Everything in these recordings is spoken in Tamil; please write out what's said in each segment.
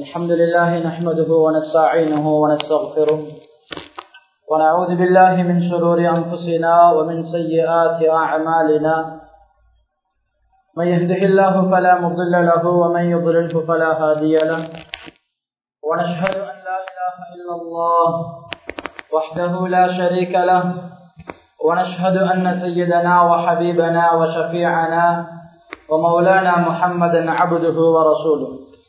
الحمد لله نحمده ونستعينه ونستغفره ونعوذ بالله من شرور أنفسنا ومن سيئات أعمالنا من يهده الله فلا مضل له ومن يضلله فلا هادي له ونشهد أن لا إله إلا الله وحده لا شريك له ونشهد أن سيدنا وحبيبنا وشفيعنا ومولانا محمدا عبده ورسوله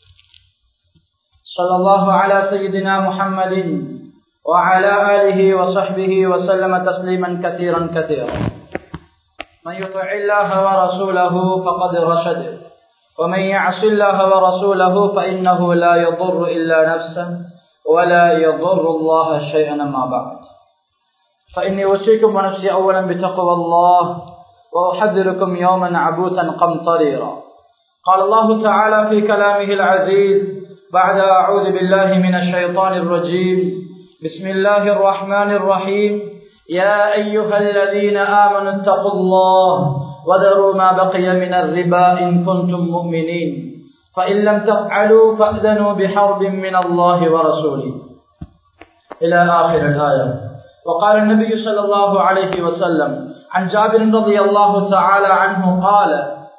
صلى الله على سيدنا محمد وعلى آله وصحبه وسلم تسليما كثيرا كثيرا من يطع الله ورسوله فقد رشد ومن يعص الله ورسوله فإنه لا يضر إلا نفسه ولا يضر الله شيئا ما بعد فإني أوصيكم ونفسي أولا بتقوى الله وأحذركم يوما عبوسا قمطريرا قال الله تعالى في كلامه العزيز بعد أعوذ بالله من الشيطان الرجيم بسم الله الرحمن الرحيم يا أيها الذين آمنوا اتقوا الله وذروا ما بقي من الربا إن كنتم مؤمنين فإن لم تفعلوا فأذنوا بحرب من الله ورسوله إلى آخر الآية وقال النبي صلى الله عليه وسلم عن جابر رضي الله تعالى عنه قال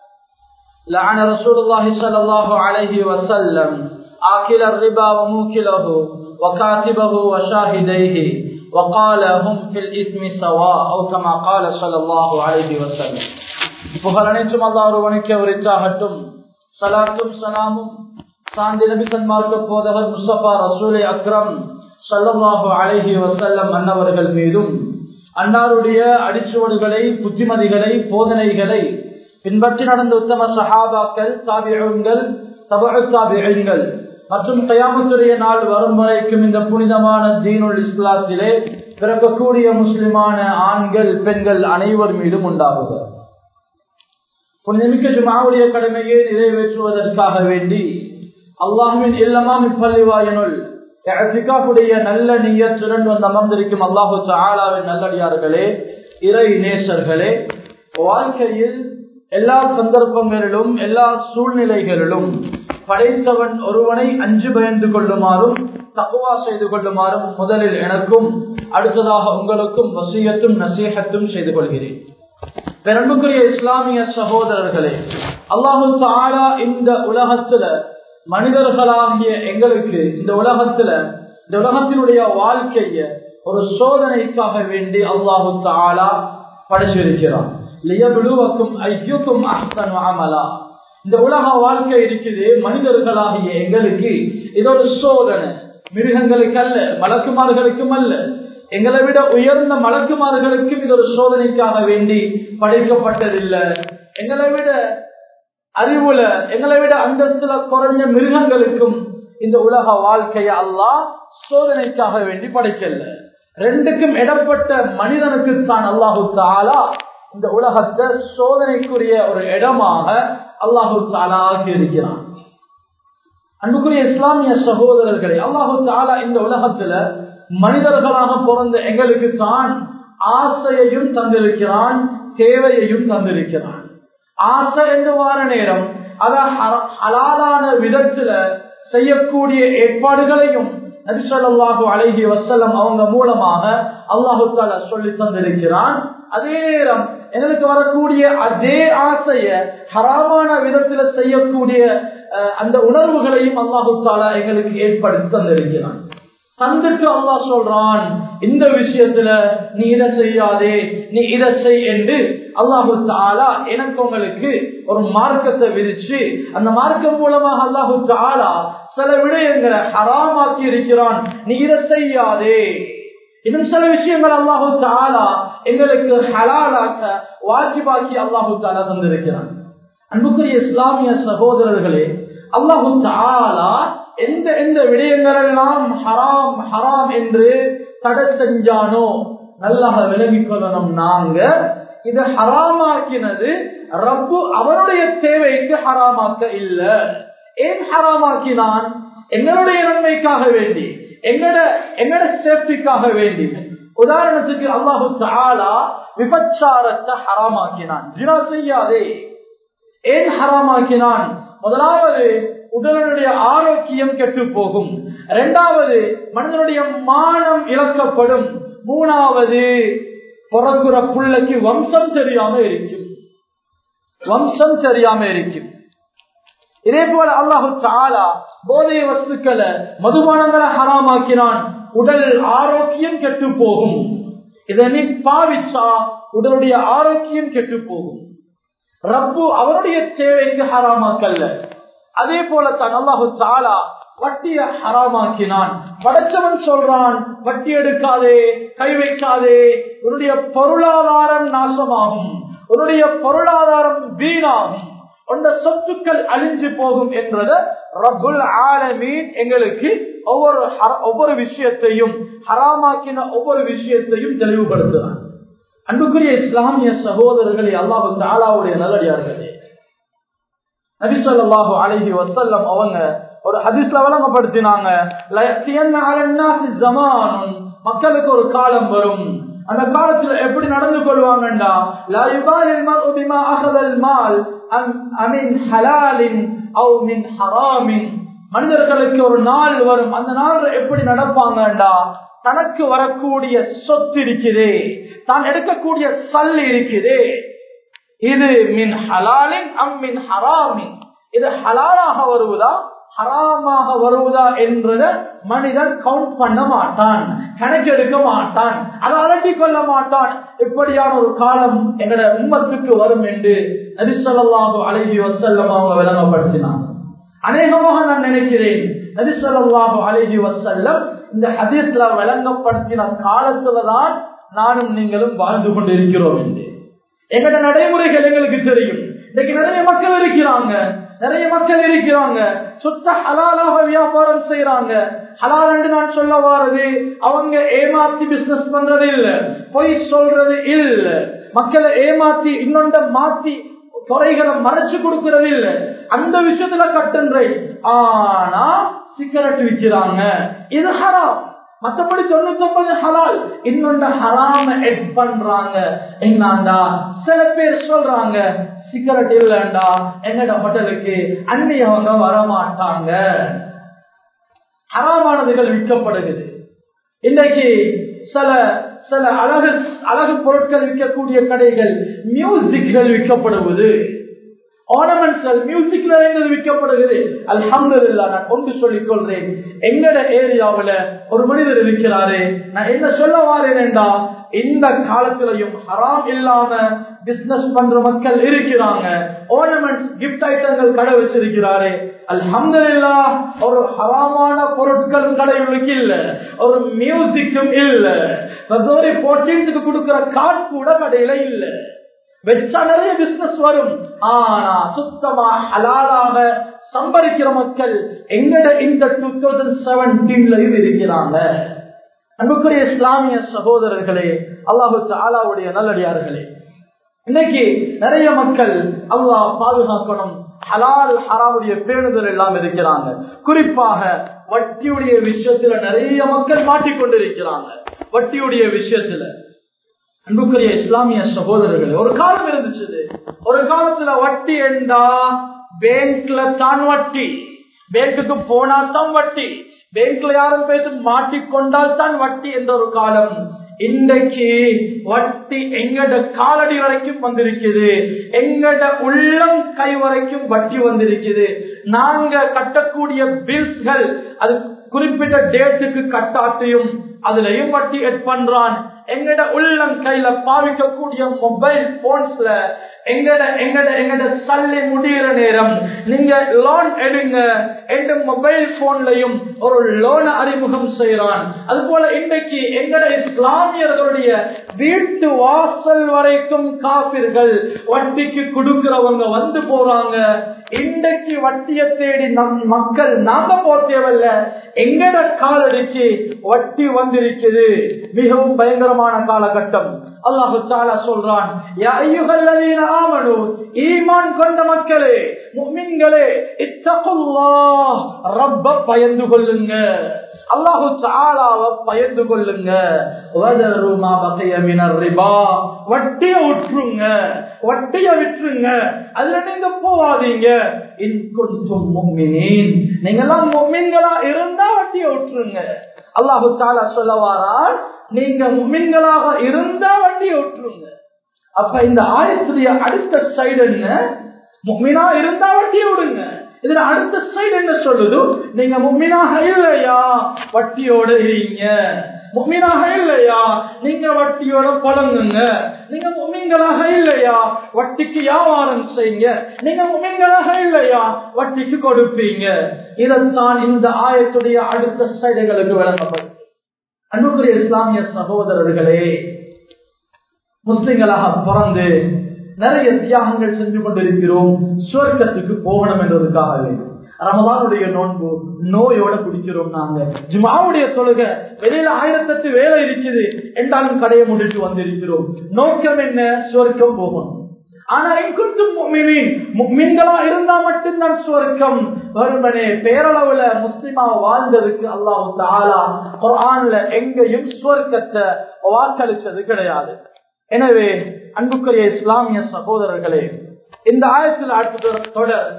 لعن رسول الله صلى الله عليه وسلم آكل الربا وموكله وكاتبه وشاهديه وقال هم في الإثم سواء أو كما قال صلى الله عليه وسلم புகழ் அனைத்தும் அல்லாஹ் ஒருவனுக்கு உரித்தாகட்டும் சலாத்தும் சலாமும் சாந்தி நபி சன்மார்க்க போதகர் முஸ்தபா ரசூலை அக்ரம் சல்லல்லாஹு அலைஹி வசல்லம் அன்னவர்கள் மீதும் அன்னாருடைய அடிச்சுவடுகளை புத்திமதிகளை போதனைகளை பின்பற்றி நடந்த உத்தம சஹாபாக்கள் தாபியங்கள் தபு தாபியங்கள் மற்றும் கயாமத்துடைய நாள் வரும் வரைக்கும் இந்த புனிதமான தீனுல் இஸ்லாத்திலே பிறக்கக்கூடிய முஸ்லிமான ஆண்கள் பெண்கள் அனைவர் மீதும் உண்டாகுக புனிதமிக்க ஜுமாவுடைய கடமையை நிறைவேற்றுவதற்காக வேண்டி அல்லாஹுவின் இல்லமாம் இப்பள்ளிவாயனுள் எத்திகாவுடைய நல்ல நீயத்துடன் வந்து அமர்ந்திருக்கும் அல்லாஹு ஆலாவின் நல்லடியார்களே இறை நேசர்களே வாழ்க்கையில் எல்லா சந்தர்ப்பங்களிலும் எல்லா சூழ்நிலைகளிலும் படைத்தவன் ஒருவனை அஞ்சு பயந்து கொள்ளுமாறும் தக்குவா செய்து கொள்ளுமாறும் முதலில் எனக்கும் அடுத்ததாக உங்களுக்கும் வசியத்தும் நசீகத்தும் செய்து கொள்கிறேன் பெரும்புக்குரிய இஸ்லாமிய சகோதரர்களே அல்லாஹு தாலா இந்த உலகத்துல மனிதர்களாகிய எங்களுக்கு இந்த உலகத்துல இந்த உலகத்தினுடைய வாழ்க்கைய ஒரு சோதனைக்காக வேண்டி அல்லாஹு தாலா படைச்சிருக்கிறான் லியபுலுவக்கும் ஐயுக்கும் அஹ்சன் அமலா இந்த உலக வாழ்க்கை இருக்குது மனிதர்களாகிய எங்களுக்கு இது ஒரு சோதனை மிருகங்களுக்கு அல்ல மலக்குமார்களுக்கும் அல்ல எங்களை விட உயர்ந்த மலக்குமார்களுக்கும் இது ஒரு சோதனைக்காக வேண்டி படைக்கப்பட்டதில்லை எங்களை விட அறிவுல எங்களை விட அந்தஸ்துல குறைஞ்ச மிருகங்களுக்கும் இந்த உலக வாழ்க்கைய அல்லாஹ் சோதனைக்காக வேண்டி படைக்கல ரெண்டுக்கும் இடப்பட்ட மனிதனுக்கு தான் அல்லாஹு தாலா இந்த உலகத்தை சோதனைக்குரிய ஒரு இடமாக அல்லாஹு தாலா ஆக்கி இருக்கிறான் அன்புக்குரிய இஸ்லாமிய சகோதரர்களே அல்லாஹு தாலா இந்த உலகத்துல மனிதர்களாக பிறந்த எங்களுக்கு தான் ஆசையையும் தந்திருக்கிறான் தேவையையும் தந்திருக்கிறான் ஆசை என்று வார நேரம் அத ஹலாலான விதத்துல செய்யக்கூடிய ஏற்பாடுகளையும் நபிசல்லாஹு அழகி வசல்லம் அவங்க மூலமாக அல்லாஹு தாலா சொல்லி தந்திருக்கிறான் அதே நேரம் எங்களுக்கு வரக்கூடிய அதே ஆசைய ஹராமான விதத்துல செய்யக்கூடிய அந்த உணர்வுகளையும் அல்லாஹு தாலா எங்களுக்கு ஏற்படுத்தி தந்திருக்கிறான் தந்துட்டு அல்லாஹ் சொல்றான் இந்த விஷயத்துல நீ இதை செய்யாதே நீ இதை செய் என்று அல்லாஹு தாலா எனக்கு உங்களுக்கு ஒரு மார்க்கத்தை விதிச்சு அந்த மார்க்கம் மூலமாக அல்லாஹு தாலா சில விடயங்களை ஹராமாக்கி இருக்கிறான் நீ இதை செய்யாதே இன்னும் சில விஷயங்கள் அல்லாஹு தாலா எங்களுக்கு ஹலாலாக்க வாஜிபாக்கி அல்லாஹு தாலா தந்திருக்கிறான் அன்புக்குரிய இஸ்லாமிய சகோதரர்களே அல்லாஹு தாலா எந்த எந்த விடயங்களெல்லாம் ஹராம் ஹராம் என்று தடை செஞ்சானோ நல்லா விலகிக் கொள்ளணும் நாங்க இதை ஹராமாக்கினது ரப்பு அவருடைய தேவைக்கு ஹராமாக்க இல்ல ஏன் ஹராமாக்கினான் எங்களுடைய நன்மைக்காக வேண்டி எங்கட எங்கட சேஃப்டிக்காக வேண்டி உதாரணத்துக்கு அல்லாஹு தாலா விபச்சாரத்தை ஹராமாக்கினான் ஜினா செய்யாதே ஏன் ஹராமாக்கினான் முதலாவது உடலுடைய ஆரோக்கியம் கெட்டு போகும் இரண்டாவது மனிதனுடைய மானம் இழக்கப்படும் மூணாவது பிறகுற புள்ளைக்கு வம்சம் தெரியாம இருக்கும் வம்சம் தெரியாம இருக்கும் இதே போல அல்லாஹு சாலா போதை வஸ்துக்களை மதுபானங்களை ஹராமாக்கினான் உடல் ஆரோக்கியம் கெட்டு போகும் இதை நீ பாவிச்சா உடலுடைய ஆரோக்கியம் கெட்டு போகும் ரப்பு அவருடைய தேவைக்கு ஹராமாக்கல்ல அதே போல தான் அல்லாஹு சாலா வட்டிய ஹராமாக்கினான் படைச்சவன் சொல்றான் வட்டி எடுக்காதே கை வைக்காதே உன்னுடைய பொருளாதாரம் நாசமாகும் உன்னுடைய பொருளாதாரம் வீணாகும் உண்ட சொத்துக்கள் அழிஞ்சு போகும் என்றத ரபுல் ஆலமீன் எங்களுக்கு ஒவ்வொரு ஒவ்வொரு விஷயத்தையும் ஹராமாக்கின ஒவ்வொரு விஷயத்தையும் தெளிவுபடுத்துறான் அன்புக்குரிய இஸ்லாமிய சகோதரர்களே அல்லாஹு தாலாவுடைய நல்லடியார்களே நபிசல்லாஹு அழகி வசல்லம் அவங்க ஒரு ஹதீஸ்ல வழங்கப்படுத்தினாங்க மக்களுக்கு ஒரு காலம் வரும் அந்த காலத்துல எப்படி நடந்து கொள்வாங்கண்டா மனிதர்களுக்கு ஒரு நாள் வரும் அந்த நாள் எப்படி நடப்பாங்கண்டா தனக்கு வரக்கூடிய சொத்து இருக்குது தான் எடுக்கக்கூடிய சல் இருக்குது இது மின் ஹலாலின் அம் மின் ஹராமின் இது ஹலாலாக வருவதா ஹராமாக வருவதா என்றத மனிதன் கவுண்ட் பண்ண மாட்டான் கணக்கெடுக்க மாட்டான் அதை அலட்டி கொள்ள மாட்டான் இப்படியான ஒரு காலம் எங்கட உம்மத்துக்கு வரும் என்று நரிசல்லாஹு அழகி வசல்லம் அவங்க விளங்கப்படுத்தினான் அநேகமாக நான் நினைக்கிறேன் நரிசல்லாஹு அழகி வசல்லம் இந்த ஹதீஸ்ல விளங்கப்படுத்தின காலத்துலதான் நானும் நீங்களும் வாழ்ந்து கொண்டிருக்கிறோம் என்று எங்கட நடைமுறைகள் எங்களுக்கு தெரியும் இன்னைக்கு நிறைய மக்கள் இருக்கிறாங்க நிறைய மக்கள் இருக்கிறாங்க சுத்த ஹலாலாக வியாபாரம் செய்யறாங்க ஹலால் என்று நான் சொல்ல வாரது அவங்க ஏமாத்தி பிசினஸ் பண்றது இல்ல பொய் சொல்றது இல்ல மக்களை ஏமாத்தி இன்னொண்ட மாத்தி துறைகளை மறைச்சு கொடுக்கறது இல்ல அந்த விஷயத்துல கட்டுன்றே ஆனா சிகரெட் விற்கிறாங்க இது ஹராம் மத்தபடி தொண்ணூத்தி ஒன்பது ஹலால் இன்னொன்று ஹராம எட் பண்றாங்க என்னண்டா சில பேர் சொல்றாங்க சிகரெட் இல்லண்டா எங்கட ஹோட்டலுக்கு அந்நியவங்க வரமாட்டாங்க ஹராமானதுகள் விற்கப்படுகிறது இன்றைக்கு சில சில அழகு அழகு பொருட்கள் விற்கக்கூடிய கடைகள் மியூசிக்கள் விற்கப்படுவது ஆர்னமெண்ட்ஸ்கள் மியூசிக் நிறைந்தது விற்கப்படுகிறது அல்ஹம்துல்லா நான் கொண்டு சொல்லிக் கொள்றேன் எங்கட ஏரியாவுல ஒரு மனிதர் இருக்கிறாரு நான் என்ன சொல்ல வாரேன்டா இந்த காலத்திலையும் ஹராம் இல்லாம பிசினஸ் பண்ற மக்கள் இருக்கிறாங்க ஆர்னமெண்ட்ஸ் கிஃப்ட் ஐட்டங்கள் கடை வச்சிருக்கிறாரு அல்ஹம்துல்லா ஒரு ஹராமான பொருட்களும் கடைகளுக்கு இல்ல ஒரு மியூசிக்கும் இல்ல பிப்ரவரி போர்டீன்த்துக்கு கொடுக்கிற கார்டு கூட கடையில இல்ல வச்சா நிறைய பிசினஸ் வரும் ஆனா சுத்தமா ஹலாலாக சம்பரிக்கிற மக்கள் எங்கட இந்த டூ தௌசண்ட் செவன்டீன்ல இருக்கிறாங்க அன்புக்குரிய இஸ்லாமிய சகோதரர்களே அல்லாஹு ஆலாவுடைய நல்லடியார்களே இன்னைக்கு நிறைய மக்கள் அல்லாஹ் பாதுகாக்கணும் ஹலால் ஹராவுடைய பேணுதல் எல்லாம் இருக்கிறாங்க குறிப்பாக வட்டியுடைய விஷயத்துல நிறைய மக்கள் மாட்டிக்கொண்டிருக்கிறாங்க வட்டியுடைய விஷயத்துல அன்புக்குரிய இஸ்லாமிய சகோதரர்கள் ஒரு காலம் இருந்துச்சு ஒரு காலத்துல வட்டி என்றா பேங்க்ல தான் வட்டி பேங்குக்கு போனா தான் வட்டி பேங்க்ல யாரும் பேசி மாட்டிக்கொண்டால் தான் வட்டி என்ற ஒரு காலம் இன்றைக்கு வட்டி எங்கட காலடி வரைக்கும் வந்திருக்குது எங்கட உள்ளம் கை வரைக்கும் வட்டி வந்திருக்குது நாங்க கட்டக்கூடிய பில்ஸ்கள் அது குறிப்பிட்ட டேட்டுக்கு கட்டாத்தையும் அதுலயும் வட்டி எட் பண்றான் எங்கட உள்ளம் கையில பாவிக்கக்கூடிய மொபைல் போன்ஸ்ல எங்கட எங்கட எங்கட சல்லி முடிகிற நேரம் நீங்க லோன் எடுங்க எந்த மொபைல் போன்லயும் ஒரு லோன் அறிமுகம் செய்யறான் அது போல இன்றைக்கு எங்கட இஸ்லாமியர்களுடைய வீட்டு வாசல் வரைக்கும் காப்பீர்கள் வட்டிக்கு கொடுக்கிறவங்க வந்து போறாங்க இன்றைக்கு வட்டியை தேடி நம் மக்கள் நாங்க போத்தேவல்ல எங்கட காலடிக்கு வட்டி வந்திருக்குது மிகவும் பயங்கரமான காலகட்டம் அல்லாஹு தாலா சொல்றான் ஈமான் கொண்ட மக்களே முக்மின்களே இத்தகுல்லா ரப்ப பயந்து கொள்ளுங்க அல்லாஹு தாலாவை பயந்து கொள்ளுங்க வதரு மா பகைய மினர் ரிபா வட்டிய விட்டுருங்க வட்டிய விட்டுருங்க அதுல நீங்க போவாதீங்க இன்கொண்டும் மும்மினீன் நீங்க எல்லாம் மும்மின்களா இருந்தா வட்டிய விட்டுருங்க அல்லாஹு தாலா சொல்ல வாரால் நீங்க மும்மின்களாக இருந்தா வட்டிய விட்டுருங்க அப்ப இந்த ஆயத்துடைய அடுத்த சைடு என்ன மும்மினா இருந்தா வட்டிய விடுங்க இதுல அடுத்த சைடு என்ன சொல்லுது நீங்க மும்மினாக இல்லையா வட்டியோட இருங்க மும்மினாக இல்லையா நீங்க வட்டியோட பழங்குங்க நீங்க மும்மிங்களாக இல்லையா வட்டிக்கு வியாபாரம் செய்யுங்க நீங்க மும்மிங்களாக இல்லையா வட்டிக்கு கொடுப்பீங்க இதைத்தான் இந்த ஆயத்துடைய அடுத்த சைடுகளுக்கு விளங்கப்படும் அன்புக்குரிய இஸ்லாமிய சகோதரர்களே முஸ்லிம்களாக பிறந்து நிறைய தியாகங்கள் செஞ்சு கொண்டிருக்கிறோம் சுவர்க்கத்துக்கு போகணும் என்பதற்காகவே ரமதானுடைய நோன்பு நோயோட குடிக்கிறோம் நாங்க ஜுமாவுடைய தொழுகை வெளியில ஆயிரத்தெட்டு வேலை இருக்குது என்றாலும் கடையை முடிட்டு வந்திருக்கிறோம் நோக்கம் என்ன சுவர்க்கம் போகணும் ஆனா மீன்களா இருந்தா மட்டும்தான் சுவர்க்கம் வருமனே பேரளவுல முஸ்லிமா வாழ்ந்ததுக்கு அல்லாஹு தாலா குரான்ல எங்கேயும் சுவர்க்கத்தை வாக்களிச்சது கிடையாது எனவே அன்புக்குரிய இஸ்லாமிய சகோதரர்களே இந்த ஆயத்தில் அடுத்த தொடர்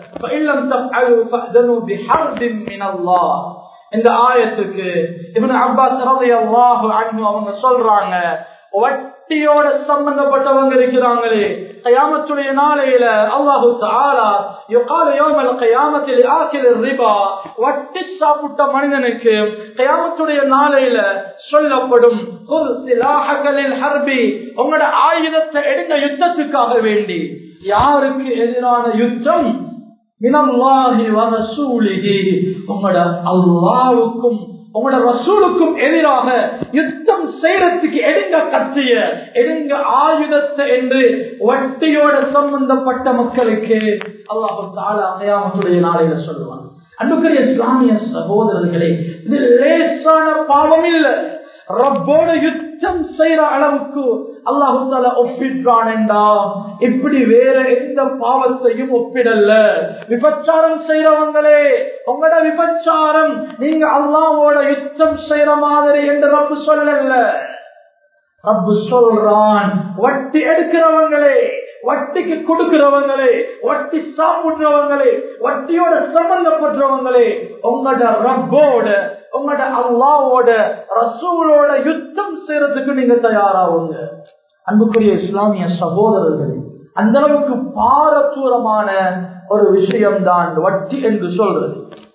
இந்த ஆயத்துக்கு இவன் அப்பாஸ் அவங்க சொல்றாங்க வட்டியோட சம்பந்தப்பட்டவங்க இருக்கிறாங்களே கயாமத்துடைய நாளையில அல்லாஹு தாலா யுகால யோமல் கயாமத்தில் ஆக்கில் ரிபா வட்டி சாப்பிட்ட மனிதனுக்கு கயாமத்துடைய நாளையில சொல்லப்படும் ஒரு சிலாஹகளில் ஹர்பி உங்களோட ஆயுதத்தை எடுங்க யுத்தத்துக்காக வேண்டி யாருக்கு எதிரான யுத்தம் மினல்லாஹி வரசூலிஹி உங்களோட அல்லாவுக்கும் உங்களோட ரசூலுக்கும் எதிராக யுத்தம் செய்யறதுக்கு எடுங்க கத்திய எடுங்க ஆயுதத்தை என்று வட்டியோட சம்பந்தப்பட்ட மக்களுக்கு அல்லாஹு தாலா அகையாமத்துடைய நாளையில சொல்லுவாங்க அன்புக்குரிய இஸ்லாமிய சகோதரர்களே இது லேசான பாவம் இல்லை ரப்போட யுத்தம் செய்யற அளவுக்கு அல்லாஹு தால ஒப்பிட்டான் என்றா இப்படி வேற எந்த பாவத்தையும் ஒப்பிடல்ல விபச்சாரம் செய்யறவங்களே உங்களோட விபச்சாரம் நீங்க அல்லாவோட யுத்தம் செய்யற மாதிரி என்று ரப்பு சொல்லல ரப்பு சொல்றான் வட்டி எடுக்கிறவங்களே வட்டிக்கு கொடுக்கிறவங்களே வட்டி சாப்பிடுறவங்களே வட்டியோட சம்பந்தப்படுறவங்களே உங்களோட ரப்போட உங்களோட அல்லாவோட ரசூலோட யுத்தம் செய்யறதுக்கு நீங்க தயாராகுங்க அன்புக்குரிய இஸ்லாமிய சகோதரர்களே அந்த அளவுக்கு பாரதூரமான ஒரு விஷயம்தான் வட்டி என்று சொல்றது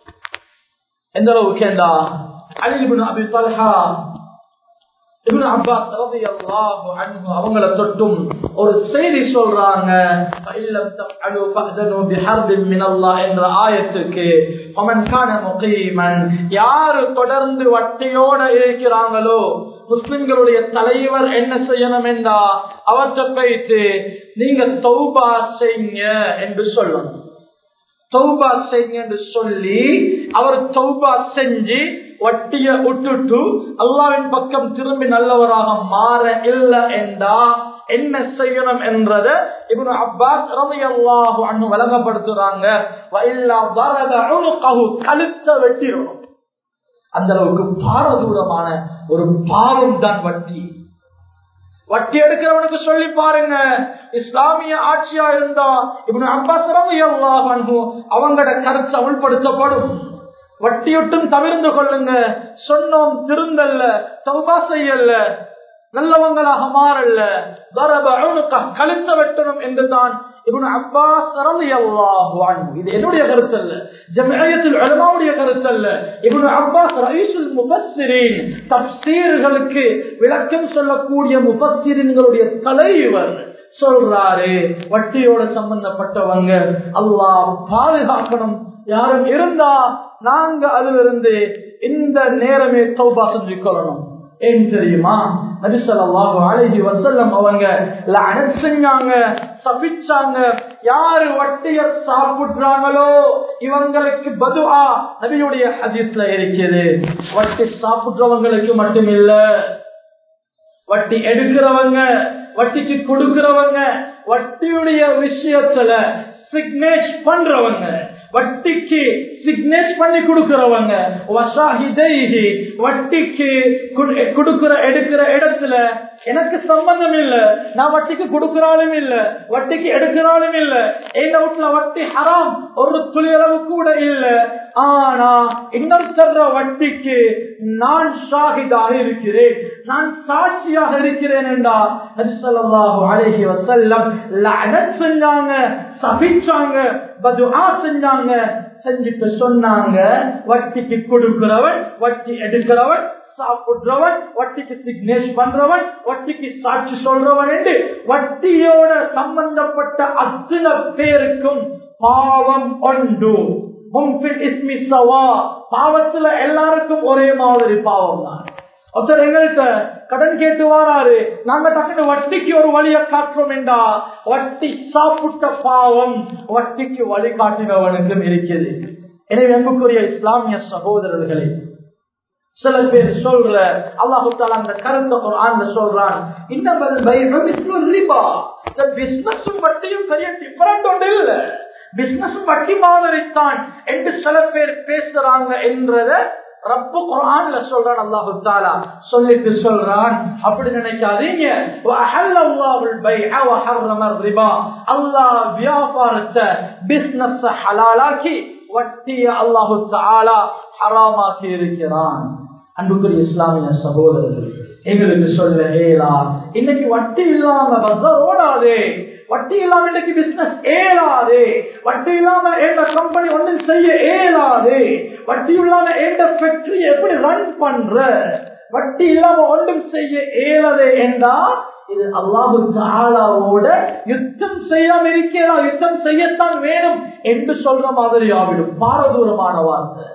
எந்த அளவுக்கு ஏண்டா அலிபின் அபி தல்ஹா இப்னு அப்பாஸ் ரலியல்லாஹு அன்ஹு அவங்கள தொட்டும் ஒரு செய்தி சொல்றாங்க இல்லம் தஃஅலு ஃபஅதனு பிஹர்பின் மினல்லாஹ் என்ற ஆயத்துக்கு ஃபமன் கான முகீமன் யார் தொடர்ந்து வட்டியோட இருக்கிறாங்களோ முஸ்லிம்களுடைய தலைவர் என்ன செய்யணும் என்றா அவற்றை போயிட்டு நீங்க தௌபா செய்யுங்க என்று சொல்லணும் தௌபா செய்யுங்க என்று சொல்லி அவர் தௌபா செஞ்சு வட்டிய விட்டுட்டு அல்லாவின் பக்கம் திரும்பி நல்லவராக மாற இல்ல என்றா என்ன செய்யணும் என்றத இவனு அப்பாஸ் ரவி அல்லாஹு அண்ணு வழங்கப்படுத்துறாங்க கழுத்த வெட்டிடணும் அந்த அளவுக்கு பாரதூரமான ஒரு பாவம் தான் வட்டி வட்டி எடுக்கிறவனுக்கு சொல்லி பாருங்க இஸ்லாமிய ஆட்சியா இருந்தா இப்படி அப்பாஸ் ரவி அல்லாஹ் அவங்களோட கருத்து அமல்படுத்தப்படும் வட்டியொட்டும் தவிர்ந்து கொள்ளுங்க சொன்னோம் திருந்தல்ல தௌபா செய்யல்ல நல்லவங்களாக மாறல்ல கழுத்த வெட்டணும் என்றுதான் இவனு அப்பாஸ் இது என்னுடைய கருத்து அல்ல ஜமயத்தில் அலமாவுடைய கருத்து அல்ல இவனு அப்பாஸ் ரயீசுல் முபஸ்ஸிரின் தப்சீர்களுக்கு விளக்கம் சொல்லக்கூடிய முபஸ்ஸிரின்களுடைய தலைவர் சொல்றாரு வட்டியோட சம்பந்தப்பட்டவங்க அல்லாஹ் பாதுகாக்கணும் யாரும் இருந்தா நாங்க அதுல இருந்து இந்த நேரமே தௌபா செஞ்சு கொள்ளணும் ஏன் தெரியுமா நபிசல்லாஹு அழகி வசல்லம் அவங்க லஅனத் செஞ்சாங்க சபிச்சாங்க யாரு வட்டிய சாப்பிடுறாங்களோ இவங்களுக்கு பதுவா நபியுடைய ஹதீஸ்ல இருக்குது வட்டி சாப்பிடுறவங்களுக்கு மட்டுமில்ல வட்டி எடுக்கிறவங்க வட்டிக்கு கொடுக்கிறவங்க வட்டியுடைய விஷயத்துல சிக்னேட் பண்றவங்க வட்டிக்கு சிக்னேஸ் பண்ணி கொடுக்கிறவங்க வசாஹிதைஹி வட்டிக்கு குடு- கொடுக்கிற எடுக்கிற இடத்துல எனக்கு சம்பந்தம் இல்ல நான் வட்டிக்கு கொடுக்கிறாலும் இல்ல வட்டிக்கு எடுக்கிறாலும் இல்ல எங்க வீட்டுல வட்டி ஹராம் ஒரு துளி அளவு கூட இல்ல ஆனா இன்னொரு தர்ற வட்டிக்கு நான் ஷாஹிதாக இருக்கிறேன் நான் சாட்சியாக இருக்கிறேன் என்றா நபி ஸல்லல்லாஹு அலைஹி வஸல்லம் லஅனத் செஞ்சாங்க சபிச்சாங்க பதுஆ செஞ்சாங்க செஞ்சுட்டு சொன்னாங்க வட்டிக்கு கொடுக்கிறவன் வட்டி எடுக்கிறவன் சாப்பிடுறவன் வட்டிக்கு சிக்னேஷ் பண்றவன் வட்டிக்கு சாட்சி சொல்றவன் என்று வட்டியோட சம்பந்தப்பட்ட அத்தனை பேருக்கும் பாவம் உண்டு முன்பின் இஸ்மி சவா பாவத்துல எல்லாருக்கும் ஒரே மாதிரி பாவம் தான் ஒருத்தர் எங்கள்கிட்ட கடன் கேட்டு வாராரு நாங்க டக்குனு வட்டிக்கு ஒரு வழியை காட்டுறோம் என்றா வட்டி சாப்பிட்ட பாவம் வட்டிக்கு வழி காட்டினவனுக்கும் இருக்கிறது எனவே அன்புக்குரிய இஸ்லாமிய சகோதரர்களே சில பேர் சொல்ற அல்லாஹு தாலா அந்த கருத்தை ஒரு ஆண்டு சொல்றான் இன்னும் ரிபா இந்த பிசினஸும் வட்டியும் பெரிய டிஃபரண்ட் ஒன்று இல்ல பிசினஸும் வட்டி மாதிரித்தான் என்று சில பேர் பேசுறாங்க என்றத ரப்பு குர்ஆன்ல சொல்றான் அல்லாஹு தாலா சொல்லிட்டு சொல்றான் அப்படி நினைக்காதீங்க வஅஹல்லல்லாஹுல் பைஅ வஹர்ரமர் ரிபா அல்லாஹ் வியாபாரத்தை பிசினஸ் ஹலாலாக்கி வட்டிய அல்லாஹு தாலா ஹராமாக்கி இருக்கிறான் அன்புக்குரிய இஸ்லாமிய சகோதரர்கள் எங்களுக்கு சொல்ல ஏலா இன்னைக்கு வட்டி இல்லாம பஸ்ஸர் ஓடாதே வட்டி இல்லாம இன்னைக்கு பிசினஸ் ஏலாதே வட்டி இல்லாம எந்த கம்பெனி ஒன்றும் செய்ய ஏலாதே வட்டி இல்லாம எந்த ஃபேக்டரி எப்படி ரன் பண்ற வட்டி இல்லாம ஒன்றும் செய்ய ஏலதே என்றா இது அல்லாஹு தாலாவோட யுத்தம் செய்யாம இருக்கலாம் யுத்தம் செய்யத்தான் வேணும் என்று சொல்ற மாதிரி ஆவிடும் பாரதூரமான வார்த்தை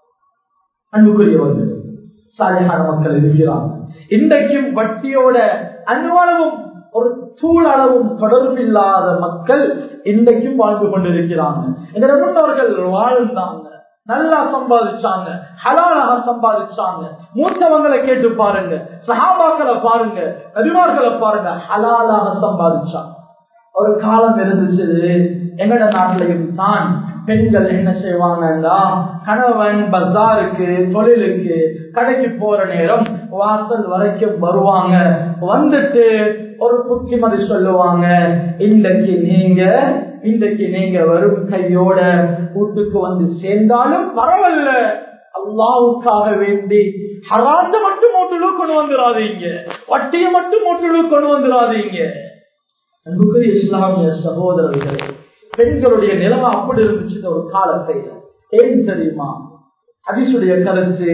அன்புக்குரியவர்கள் சாலையான மக்கள் இருக்கிறாங்க இன்றைக்கும் வட்டியோட அன்வளவும் ஒரு தூள் அளவும் தொடர்பில்லாத மக்கள் இன்றைக்கும் வாழ்ந்து கொண்டிருக்கிறாங்க எங்க முன்னோர்கள் வாழ்ந்தாங்க நல்லா சம்பாதிச்சாங்க ஹலாலாக சம்பாதிச்சாங்க மூத்தவங்களை கேட்டு பாருங்க சஹாபாக்களை பாருங்க கரிமார்களை பாருங்க ஹலாலாக சம்பாதிச்சாங்க ஒரு காலம் இருந்துச்சு எங்கட நாட்டிலையும் தான் பெண்கள் என்ன செய்வாங்கன்னா கணவன் பஜாருக்கு தொழிலுக்கு கடைக்கு போற நேரம் வாசல் வரைக்கும் வருவாங்க வந்துட்டு ஒரு புத்திமதி சொல்லுவாங்க இன்றைக்கு நீங்க இன்றைக்கு நீங்க வரும் கையோட வீட்டுக்கு வந்து சேர்ந்தாலும் பரவாயில்ல அல்லாவுக்காக வேண்டி ஹராத்த மட்டும் மூட்டுலு கொண்டு வந்துடாதீங்க வட்டியை மட்டும் மூட்டுலு கொண்டு வந்துடாதீங்க அன்புக்குரிய இஸ்லாமிய சகோதரர்கள் பெண்களுடைய நிலைமை அப்படி இருந்துச்சு இந்த ஒரு காலத்தை ஏன் தெரியுமா அதிசுடைய கருத்து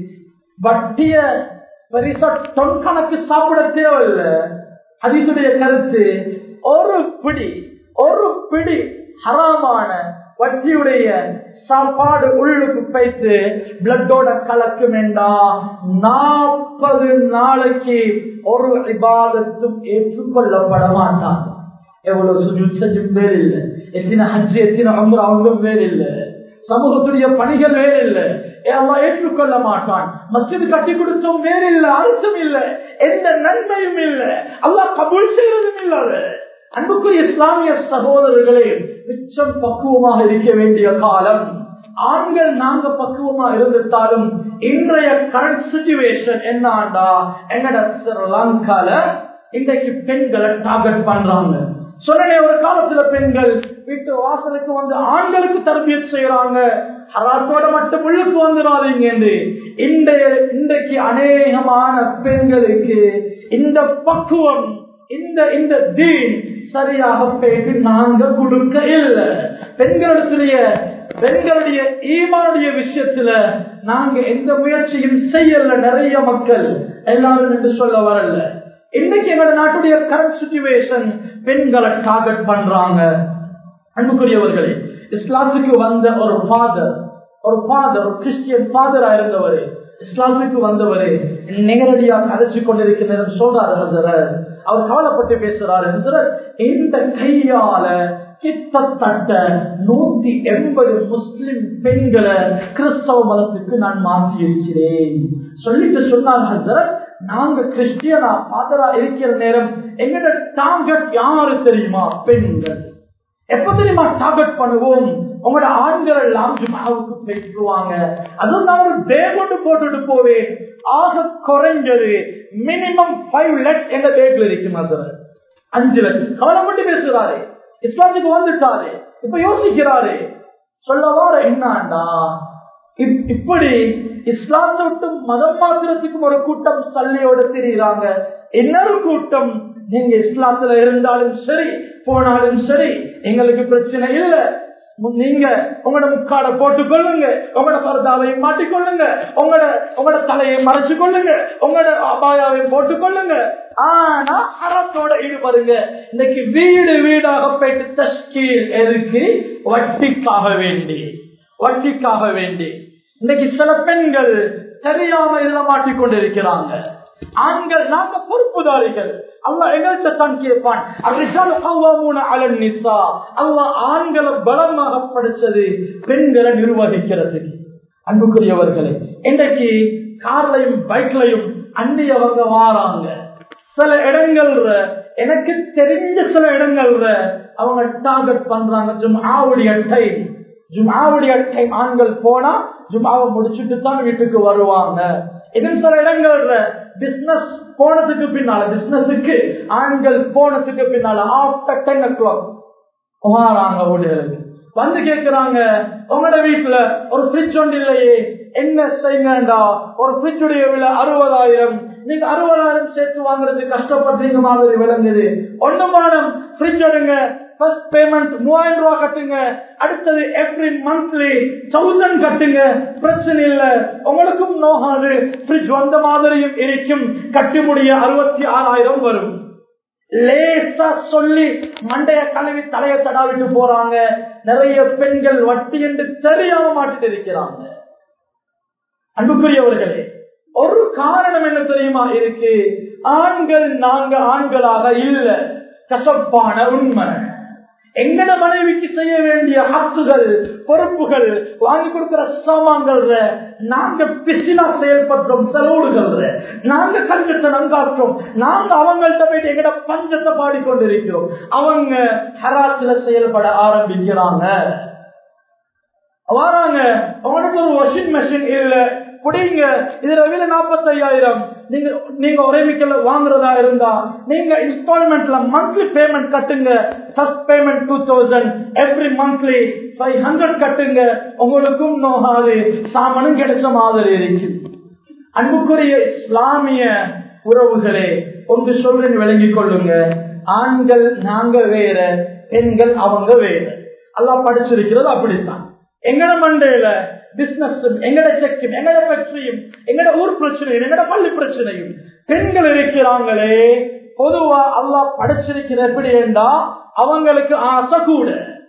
வட்டிய பெரிசா தொன் கணக்கு சாப்பிட தேவையில்லை அதிசுடைய கருத்து ஒரு பிடி ஒரு பிடி ஹராமான வட்டியுடைய சாப்பாடு உள்ளுக்கு பைத்து பிளட்டோட கலக்கும் என்றா நாற்பது நாளைக்கு ஒரு விவாதத்தும் ஏற்றுக்கொள்ளப்பட மாட்டான் எவ்வளவு சுஜூத் செஞ்சும் வேறு இல்லை எத்தனை ஹஜ்ஜு எத்தனை அம்பு அவங்களும் வேறு இல்லை சமூகத்துடைய பணிகள் வேறு இல்லை எல்லாம் ஏற்றுக்கொள்ள மாட்டான் மசிது கட்டி கொடுத்தும் வேறு இல்லை அர்த்தம் இல்லை எந்த நன்மையும் இல்லை அல்லாஹ் கபூல் செய்வதும் இல்லாத அன்புக்குரிய இஸ்லாமிய சகோதரர்களே மிச்சம் பக்குவமாக இருக்க வேண்டிய காலம் ஆண்கள் நாங்க பக்குவமா இருந்துட்டாலும் இன்றைய கரண்ட் சுச்சுவேஷன் என்னண்டா எங்கட ஸ்ரீலங்கால இன்றைக்கு பெண்களை டார்கெட் பண்றாங்க சொன்னே ஒரு காலத்துல பெண்கள் வீட்டு வாசலுக்கு வந்து ஆண்களுக்கு தரபியத் செய்யறாங்க ஹராத்தோட மட்டும் உள்ளுக்கு வந்துடாதீங்க என்று இன்றைய இன்றைக்கு அநேகமான பெண்களுக்கு இந்த பக்குவம் இந்த இந்த தீன் சரியாக போயிட்டு நாங்க கொடுக்க இல்லை பெண்களுடைய பெண்களுடைய ஈமானுடைய விஷயத்துல நாங்க எந்த முயற்சியும் செய்யல நிறைய மக்கள் எல்லாரும் என்று சொல்ல வரல இன்னைக்கு எங்களோட நாட்டுடைய கரண்ட் சுச்சுவேஷன் பெண்களை டார்கெட் பண்றாங்க அன்புக்குரியவர்களே இஸ்லாத்துக்கு வந்த ஒரு ஃபாதர் ஒரு ஃபாதர் ஒரு கிறிஸ்டியன் ஃபாதரா இருந்தவர் இஸ்லாமுக்கு வந்தவர் நேரடியாக கதைச்சு கொண்டிருக்கிறது சொல்றாரு ஹசரத் அவர் கவலைப்பட்டு பேசுறாரு ஹசரத் இந்த கையால கிட்டத்தட்ட நூத்தி எண்பது முஸ்லிம் பெண்களை கிறிஸ்தவ மதத்துக்கு நான் மாற்றி இருக்கிறேன் சொல்லிட்டு சொன்னார் ஹசரத் நாங்க கிறிஸ்டியனா ஃபாதரா இருக்கிற நேரம் எங்கட டார்கெட் யாரு தெரியுமா பெண்கள் எப்ப தெரியுமா டார்கெட் பண்ணுவோம் உங்களோட ஆண்கள் எல்லாம் ஜுமாவுக்கு பேசுவாங்க அதுவும் நான் ஒரு பேக் கொண்டு போட்டுட்டு போவேன் ஆக குறைஞ்சது மினிமம் ஃபைவ் லட்சம் எங்க பேக்ல இருக்கும் அதுல அஞ்சு லட்சம் கவலை மட்டும் பேசுறாரு இஸ்லாத்துக்கு வந்துட்டாரு இப்ப யோசிக்கிறாரு சொல்ல வார என்னண்டா இப்- இப்படி இஸ்லாத்தை விட்டு மதம் மாத்திரத்துக்கும் ஒரு கூட்டம் சல்லியோட தெரியுறாங்க இன்னொரு கூட்டம் நீங்க இஸ்லாத்துல இருந்தாலும் சரி போனாலும் சரி எங்களுக்கு பிரச்சனை இல்ல மு- நீங்க உங்களோட முக்காட போட்டுக் கொள்ளுங்க உங்களோட பரதாவை மாட்டிக்கொள்ளுங்க உங்களோட உங்களோட தலையை மறைச்சு கொள்ளுங்க உங்களோட அபாயாவை போட்டுக் கொள்ளுங்க ஆனா அறத்தோட ஈடுபடுங்க இன்னைக்கு வீடு வீடாக போயிட்டு தஸ்கீல் எதுக்கு வட்டிக்காக வேண்டி வட்டிக்காக வேண்டி இன்னைக்கு சில பெண்கள் தெரியாம இதுல மாட்டிக்கொண்டிருக்கிறாங்க ஆண்கள் நாங்க பொறுப்புதாரிகள் அல்லாஹ் எங்கள்கிட்ட தான் கேட்பான் அர்ரிஜாலு கவ்வாமூன அலன் நிசா அல்லாஹ் ஆண்களை பலமாக படிச்சது பெண்களை நிர்வகிக்கிறதுக்கு அன்புக்குரியவர்களே இன்றைக்கு கார்லையும் பைக்லையும் அந்நியவங்க வாராங்க சில இடங்கள்ல எனக்கு தெரிஞ்ச சில இடங்கள்ல அவங்க டார்கெட் பண்றாங்க ஜும்ஆவுடைய டைம் ஜும்ஆவுடைய டைம் ஆண்கள் போனா ஜும்ஆவை முடிச்சுட்டு தான் வீட்டுக்கு வருவாங்க இன்னும் சில இடங்கள்ல பிசினஸ் போனதுக்கு பின்னால பிசினஸுக்கு ஆண்கள் போனதுக்கு பின்னால ஆஃப்டர் டென் ஓ கிளாக் வாராங்க ஊழியர்களுக்கு வந்து கேக்குறாங்க உங்களோட வீட்டுல ஒரு ஃப்ரிட்ஜ் ஒன்று இல்லையே என்ன செய்யுங்கடா ஒரு ஃப்ரிட்ஜ் உடைய விலை அறுபதாயிரம் நீங்க அறுபதாயிரம் சேர்த்து வாங்குறது கஷ்டப்படுறீங்க மாதிரி விளங்குது ஒண்ணு மாதம் ஃப்ரிட்ஜ் எடுங்க ஃபர்ஸ்ட் பேமெண்ட் மூவாயிரம் ரூபாய் கட்டுங்க அடுத்தது எவ்ரி மந்த்லி தௌசண்ட் கட்டுங்க பிரச்சனை இல்ல உங்களுக்கும் நோகாது ஃப்ரிட்ஜ் வந்த மாதிரியும் இருக்கும் கட்டி முடிய அறுபத்தி ஆறாயிரம் வரும் லேசா சொல்லி மண்டைய கழுவி தலைய தடாவிட்டு போறாங்க நிறைய பெண்கள் வட்டி என்று தெரியாம மாட்டிட்டு இருக்கிறாங்க அன்புக்குரியவர்களே ஒரு காரணம் என்ன தெரியுமா இருக்கு ஆண்கள் நாங்க ஆண்களாக இல்ல கசப்பான உண்மை எங்கட மனைவிக்கு செய்ய வேண்டிய ஹக்குகள் பொறுப்புகள் வாங்கி கொடுக்கிற சாமான்கள் நாங்க பிசினா செயல்படுறோம் செலவுகள் நாங்க கஞ்சத்தை நங்காற்றோம் நாங்க அவங்கள்ட்ட போயிட்டு எங்கட பஞ்சத்தை பாடிக்கொண்டிருக்கிறோம் அவங்க ஹராத்துல செயல்பட ஆரம்பிக்கிறாங்க வராங்க அவனுக்கு ஒரு வாஷிங் மெஷின் இல்ல புடிங்க இதுல விலை நாற்பத்தி ஐயாயிரம் நீங்க நீங்க ஒரே மிக்கல வாங்குறதா இருந்தா நீங்க இன்ஸ்டால்மெண்ட்ல மந்த்லி பேமெண்ட் கட்டுங்க first payment two thousand every monthly five hundred கட்டுங்க உங்களுக்கும் நோகாது சாமனும் கிடைச்ச மாதிரி இருக்கு அன்புக்குரிய இஸ்லாமிய உறவுகளே ஒன்று சொல்றேன் விளங்கிக் கொள்ளுங்க ஆண்கள் நாங்க வேற பெண்கள் அவங்க வேற எல்லாம் படிச்சிருக்கிறது அப்படித்தான் எங்கட மண்டையில பிசினஸ் எங்கட செக்கும் எங்கட ஃபேக்டரியும் எங்கட ஊர் பிரச்சனையும் எங்கட பள்ளி பிரச்சனையும் பெண்கள் இருக்கிறாங்களே பொதுவா அல்லாஹ் படைச்சிருக்கிற எப்படி என்றா அவங்களுக்கு ஆசை கூட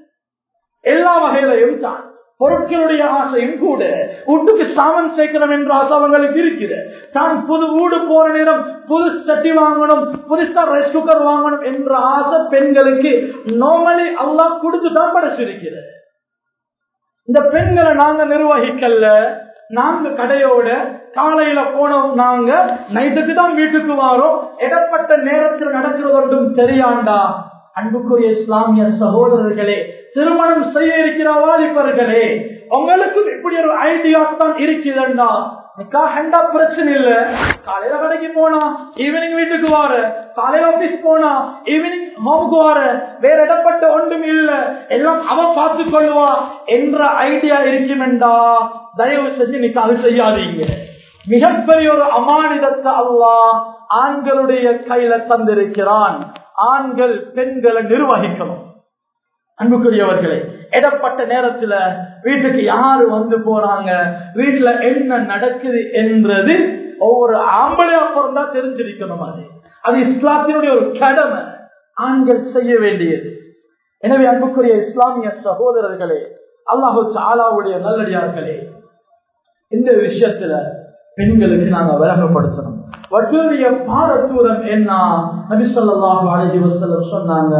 எல்லா வகையிலையும் தான் பொருட்களுடைய ஆசையும் கூட வீட்டுக்கு சாமன் சேர்க்கணும் என்ற ஆசை அவங்களுக்கு இருக்குது தான் புது வீடு போற நேரம் புது சட்டி வாங்கணும் புதுசா ரைஸ் குக்கர் வாங்கணும் என்ற ஆசை பெண்களுக்கு நார்மலி அல்லாஹ் கொடுத்து தான் படைச்சிருக்கிறது இந்த பெண்களை நாங்க நிர்வகிக்கல நாங்க கடையோட காலையில போனோம் நாங்க நைட்டுக்கு தான் வீட்டுக்கு வரோம் இடப்பட்ட நேரத்தில் நடக்கிறது ஒன்றும் தெரியாண்டா அன்புக்குரிய இஸ்லாமிய சகோதரர்களே திருமணம் செய்ய இருக்கிற வாலிபர்களே உங்களுக்கும் இப்படி ஒரு ஐடியா தான் இருக்குதுண்டா நிக்காஹண்டா பிரச்சனை இல்ல காலையில கடைக்கு போனா ஈவினிங் வீட்டுக்கு வார காலையில ஆபீஸ் போனா ஈவினிங் ஹோமுக்கு வார வேற இடப்பட்ட ஒன்றும் இல்ல எல்லாம் அவ பார்த்து கொள்வா என்ற ஐடியா இருக்குமெண்டா தயவு செஞ்சு நிக்காது செய்யாதீங்க மிகப்பெரிய ஒரு அமானிதத்தை அல்லாஹ் ஆண்களுடைய கையில தந்திருக்கிறான் ஆண்கள் பெண்களை நிர்வகிக்கணும் அன்புக்குரியவர்களே இடப்பட்ட நேரத்துல வீட்டுக்கு யாரு வந்து போறாங்க வீட்டுல என்ன நடக்குது என்றது ஒவ்வொரு ஆம்பளை அப்புறம் தான் தெரிஞ்சிருக்கணும் அது அது இஸ்லாத்தினுடைய ஒரு கடமை ஆண்கள் செய்ய வேண்டியது எனவே அன்புக்குரிய இஸ்லாமிய சகோதரர்களே அல்லாஹு சாலாவுடைய நல்லடியார்களே இந்த விஷயத்துல பெண்களுக்கு நாங்க விளங்கப்படுத்தணும் வட்டியுடைய பாரதூரம் என்ன நபி சொல்லாஹு அழகி வசலம் சொன்னாங்க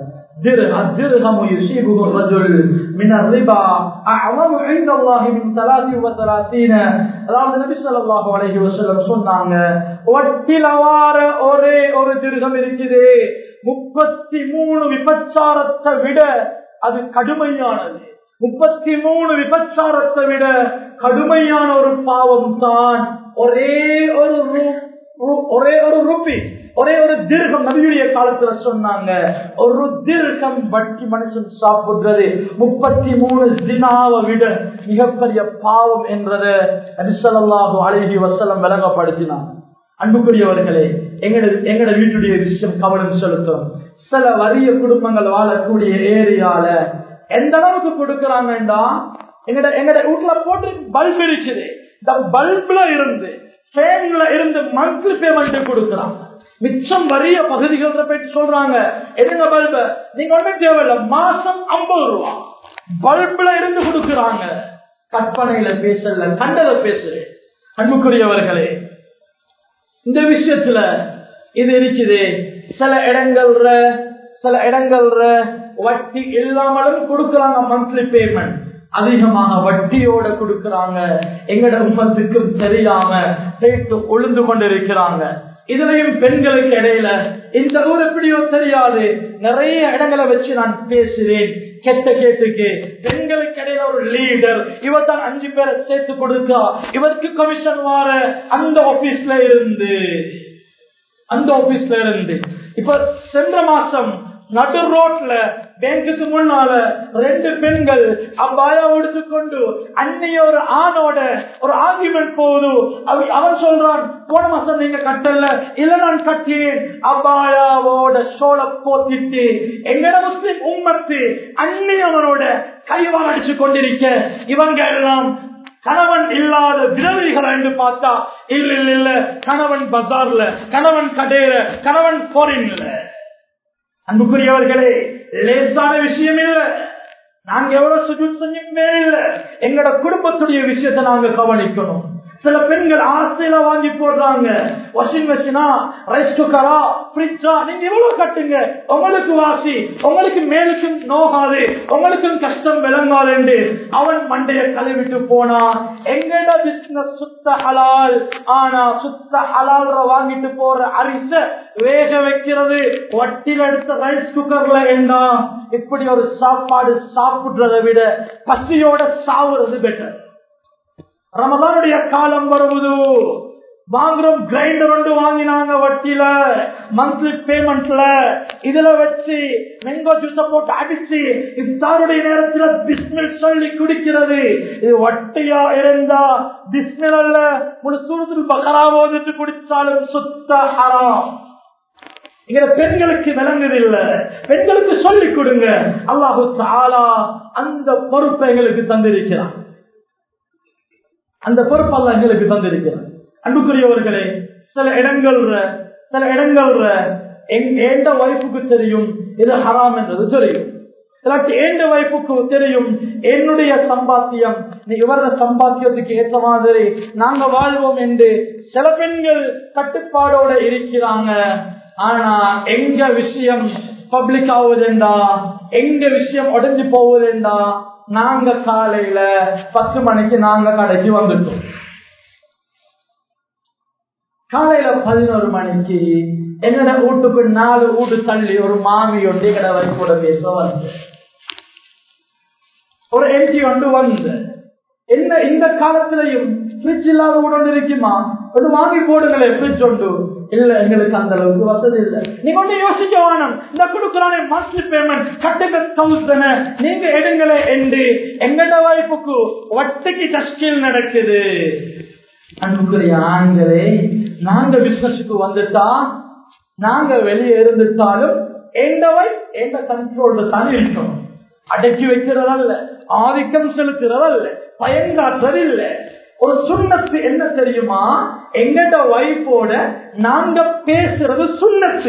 الدرهم يصيبه الرجل من الربا أعظم عند الله من ثلاث وثلاثين அதாவது நபி ஸல்லல்லாஹு அலைஹி வஸல்லம் சொன்னாங்க வட்டில வார ஒரே ஒரு திருகம் இருக்குது முப்பத்தி மூணு விபச்சாரத்தை விட அது கடுமையானது முப்பத்தி மூணு விபச்சாரத்தை விட கடுமையான ஒரு பாவம் தான் ஒரே ஒரு ரு- ரு- ஒரே ஒரு ருபி ஒரே ஒரு தீர்க்கம் நபியுடைய காலத்துல சொன்னாங்க ஒரு தீர்க்கம் வட்டி மனுஷன் சாப்பிடுறது முப்பத்தி மூணு தினாவை விட மிகப்பெரிய பாவம் என்றது நபிசல்லாஹு அழகி வசலம் விளங்கப்படுத்தினாங்க அன்புக்குரியவர்களே எங்கட எங்கட வீட்டுடைய விஷயம் கவனம் செலுத்தும் சில வறிய குடும்பங்கள் வாழக்கூடிய ஏரியால எந்த அளவுக்கு கொடுக்கறாங்கடா எங்கட எங்கட வீட்டுல போட்டு பல்ப் இருக்குது இந்த பல்ப்ல இருந்து ஃபேன்ல இருந்து மந்த்லி பேமெண்ட் கொடுக்கறாங்க மிச்சம் வறிய பகுதிகள் போயிட்டு சொல்றாங்க எதுங்க பல்ப நீங்க ஒன்றும் தேவையில்ல மாசம் ஐம்பது ரூபா பல்ப்ல இருந்து கொடுக்கறாங்க கற்பனையில பேசல கண்டத பேசுறேன் அன்புக்குரியவர்களே இந்த விஷயத்துல இது இருக்குது சில இடங்கள்ல சில இடங்கள்ல வட்டி இல்லாமலும் கொடுக்கறாங்க மந்த்லி பேமெண்ட் அதிகமாக வட்டியோட கொடுக்கறாங்க எங்கட உம்மத்துக்கும் தெரியாம சேர்த்து ஒழுந்து கொண்டிருக்கிறாங்க இதுலயும் பெண்களுக்கு இடையில இந்த ஊர் எப்படியோ தெரியாது நிறைய இடங்களை வச்சு நான் பேசுறேன் கெட்ட கேட்டுக்கு பெண்களுக்கு இடையில ஒரு லீடர் இவர் தான் அஞ்சு பேரை சேர்த்து கொடுக்கா இவருக்கு கமிஷன் வார அந்த ஆபீஸ்ல இருந்து அந்த ஆபீஸ்ல இருந்து இப்ப சென்ற மாசம் நடு ரோட்ல பேங்குக்கு முன்னால ரெண்டு பெண்கள் அப்பாயா எடுத்துக்கொண்டு அன்னைய ஒரு ஆணோட ஒரு ஆர்குமெண்ட் போகுது அவ- அவன் சொல்றான் போன மாசம் நீங்க கட்டல இல்ல நான் கட்டினேன் அபாயாவோட சோழ போத்திட்டு எங்கட முஸ்லிம் உம்மத்து அந்நியவனோட கைவால் அடிச்சு கொண்டிருக்க இவங்க எல்லாம் கணவன் இல்லாத விதவைகள் என்று பார்த்தா இல்ல இல்ல இல்ல கணவன் பஜார்ல கணவன் கடையில கணவன் போரின்ல அன்புக்குரியவர்களே லேசான விஷயம் இல்ல நாங்க எவ்வளவு சுஜூத் செஞ்சுமே இல்ல எங்கட குடும்பத்துடைய விஷயத்தை நாங்க கவனிக்கணும் சில பெண்கள் ஆசையில வாங்கி போடுறாங்க வாஷிங் மிஷினா ரைஸ் குக்கரா ஃப்ரிட்ஜா நீங்க எவ்வளவு கட்டுங்க உங்களுக்கு வாசி உங்களுக்கு மேலுக்கும் நோகாது உங்களுக்கும் கஷ்டம் விளங்காது என்று அவன் மண்டைய கழுவிட்டு போனா எங்கட பிசினஸ் சுத்த ஹலால் ஆனா சுத்த ஹலால் வாங்கிட்டு போற அரிச வேக வைக்கிறது வட்டில் எடுத்த ரைஸ் குக்கர்ல என்ன இப்படி ஒரு சாப்பாடு சாப்பிடுறதை விட பசியோட சாவுறது பெட்டர் ரமதானுடைய காலம் வருவது வாங்குறோம் கிரைண்டர் ஒன்று வாங்கினாங்க வட்டியில மந்த்லி பேமெண்ட்ல இதுல வச்சு மெங்கோ ஜூஸ போட்டு அடிச்சு இஃப்தாருடைய நேரத்துல பிஸ்மில் சொல்லி குடிக்கிறது இது வட்டியா இருந்தா பிஸ்மில் அல்ல முழு சூரத்தில் பகரா ஓதிட்டு குடிச்சாலும் சுத்த ஹராம் இங்க பெண்களுக்கு விளங்குதில்லை பெண்களுக்கு சொல்லிக் கொடுங்க அல்லாஹு தாலா அந்த பொறுப்பை எங்களுக்கு தந்திருக்கிறான் அந்த பொறுப்பல்ல எங்களுக்கு தந்திருக்கிறார் அன்புக்குரியவர்களே சில இடங்கள்ல சில இடங்கள்ல எந்த வைப்புக்கு தெரியும் இது ஹராம் என்றது தெரியும் இல்லாட்டி எந்த வைப்புக்கு தெரியும் என்னுடைய சம்பாத்தியம் நீ இவர சம்பாத்தியத்துக்கு ஏற்ற மாதிரி நாங்க வாழ்வோம் என்று சில பெண்கள் கட்டுப்பாடோட இருக்கிறாங்க ஆனா எங்க விஷயம் பப்ளிக் ஆகுதுண்டா எங்க விஷயம் உடஞ்சு போகுதுண்டா நாங்க காலையில பத்து மணிக்கு நாங்க கடைக்கு வந்துட்டோம் காலையில பதினோரு மணிக்கு என்னோட வீட்டுக்கு நாலு வீட்டு தள்ளி ஒரு மாமி ஒன்று எங்கட வைப்போட பேச வந்து ஒரு எம்பி ஒன்று வந்து என்ன இந்த காலத்திலையும் ஃபிரிட்ஜ் இல்லாத வீடு இருக்குமா ஒன்று வாங்கி போடுங்களே ஃபிரிட்ஜ் ஒன்று இல்ல எங்களுக்கு அந்த அளவுக்கு வசதி இல்ல நீங்க ஒண்ணு யோசிக்க வேணும் இந்த கொடுக்குறானே மந்த்லி பேமெண்ட் கட்டுக்க தௌசண்ட் நீங்க எடுங்களே என்று எங்கட வாய்ப்புக்கு வட்டிக்கு கஷ்டம் நடக்குது அன்புக்குரிய ஆண்களே நாங்க பிசினஸுக்கு வந்துட்டா நாங்க வெளியே இருந்துட்டாலும் எந்தவை எந்த கண்ட்ரோல்ல தான் இருக்கணும் அடக்கி வைக்கிறதல்ல ஆதிக்கம் செலுத்துறதல்ல பயன்காற்றது இல்லை ஒரு சுண்ணத்து என்ன தெரியுமா எங்கட வைஃபோட நாங்க பேசுறது சுண்ணத்து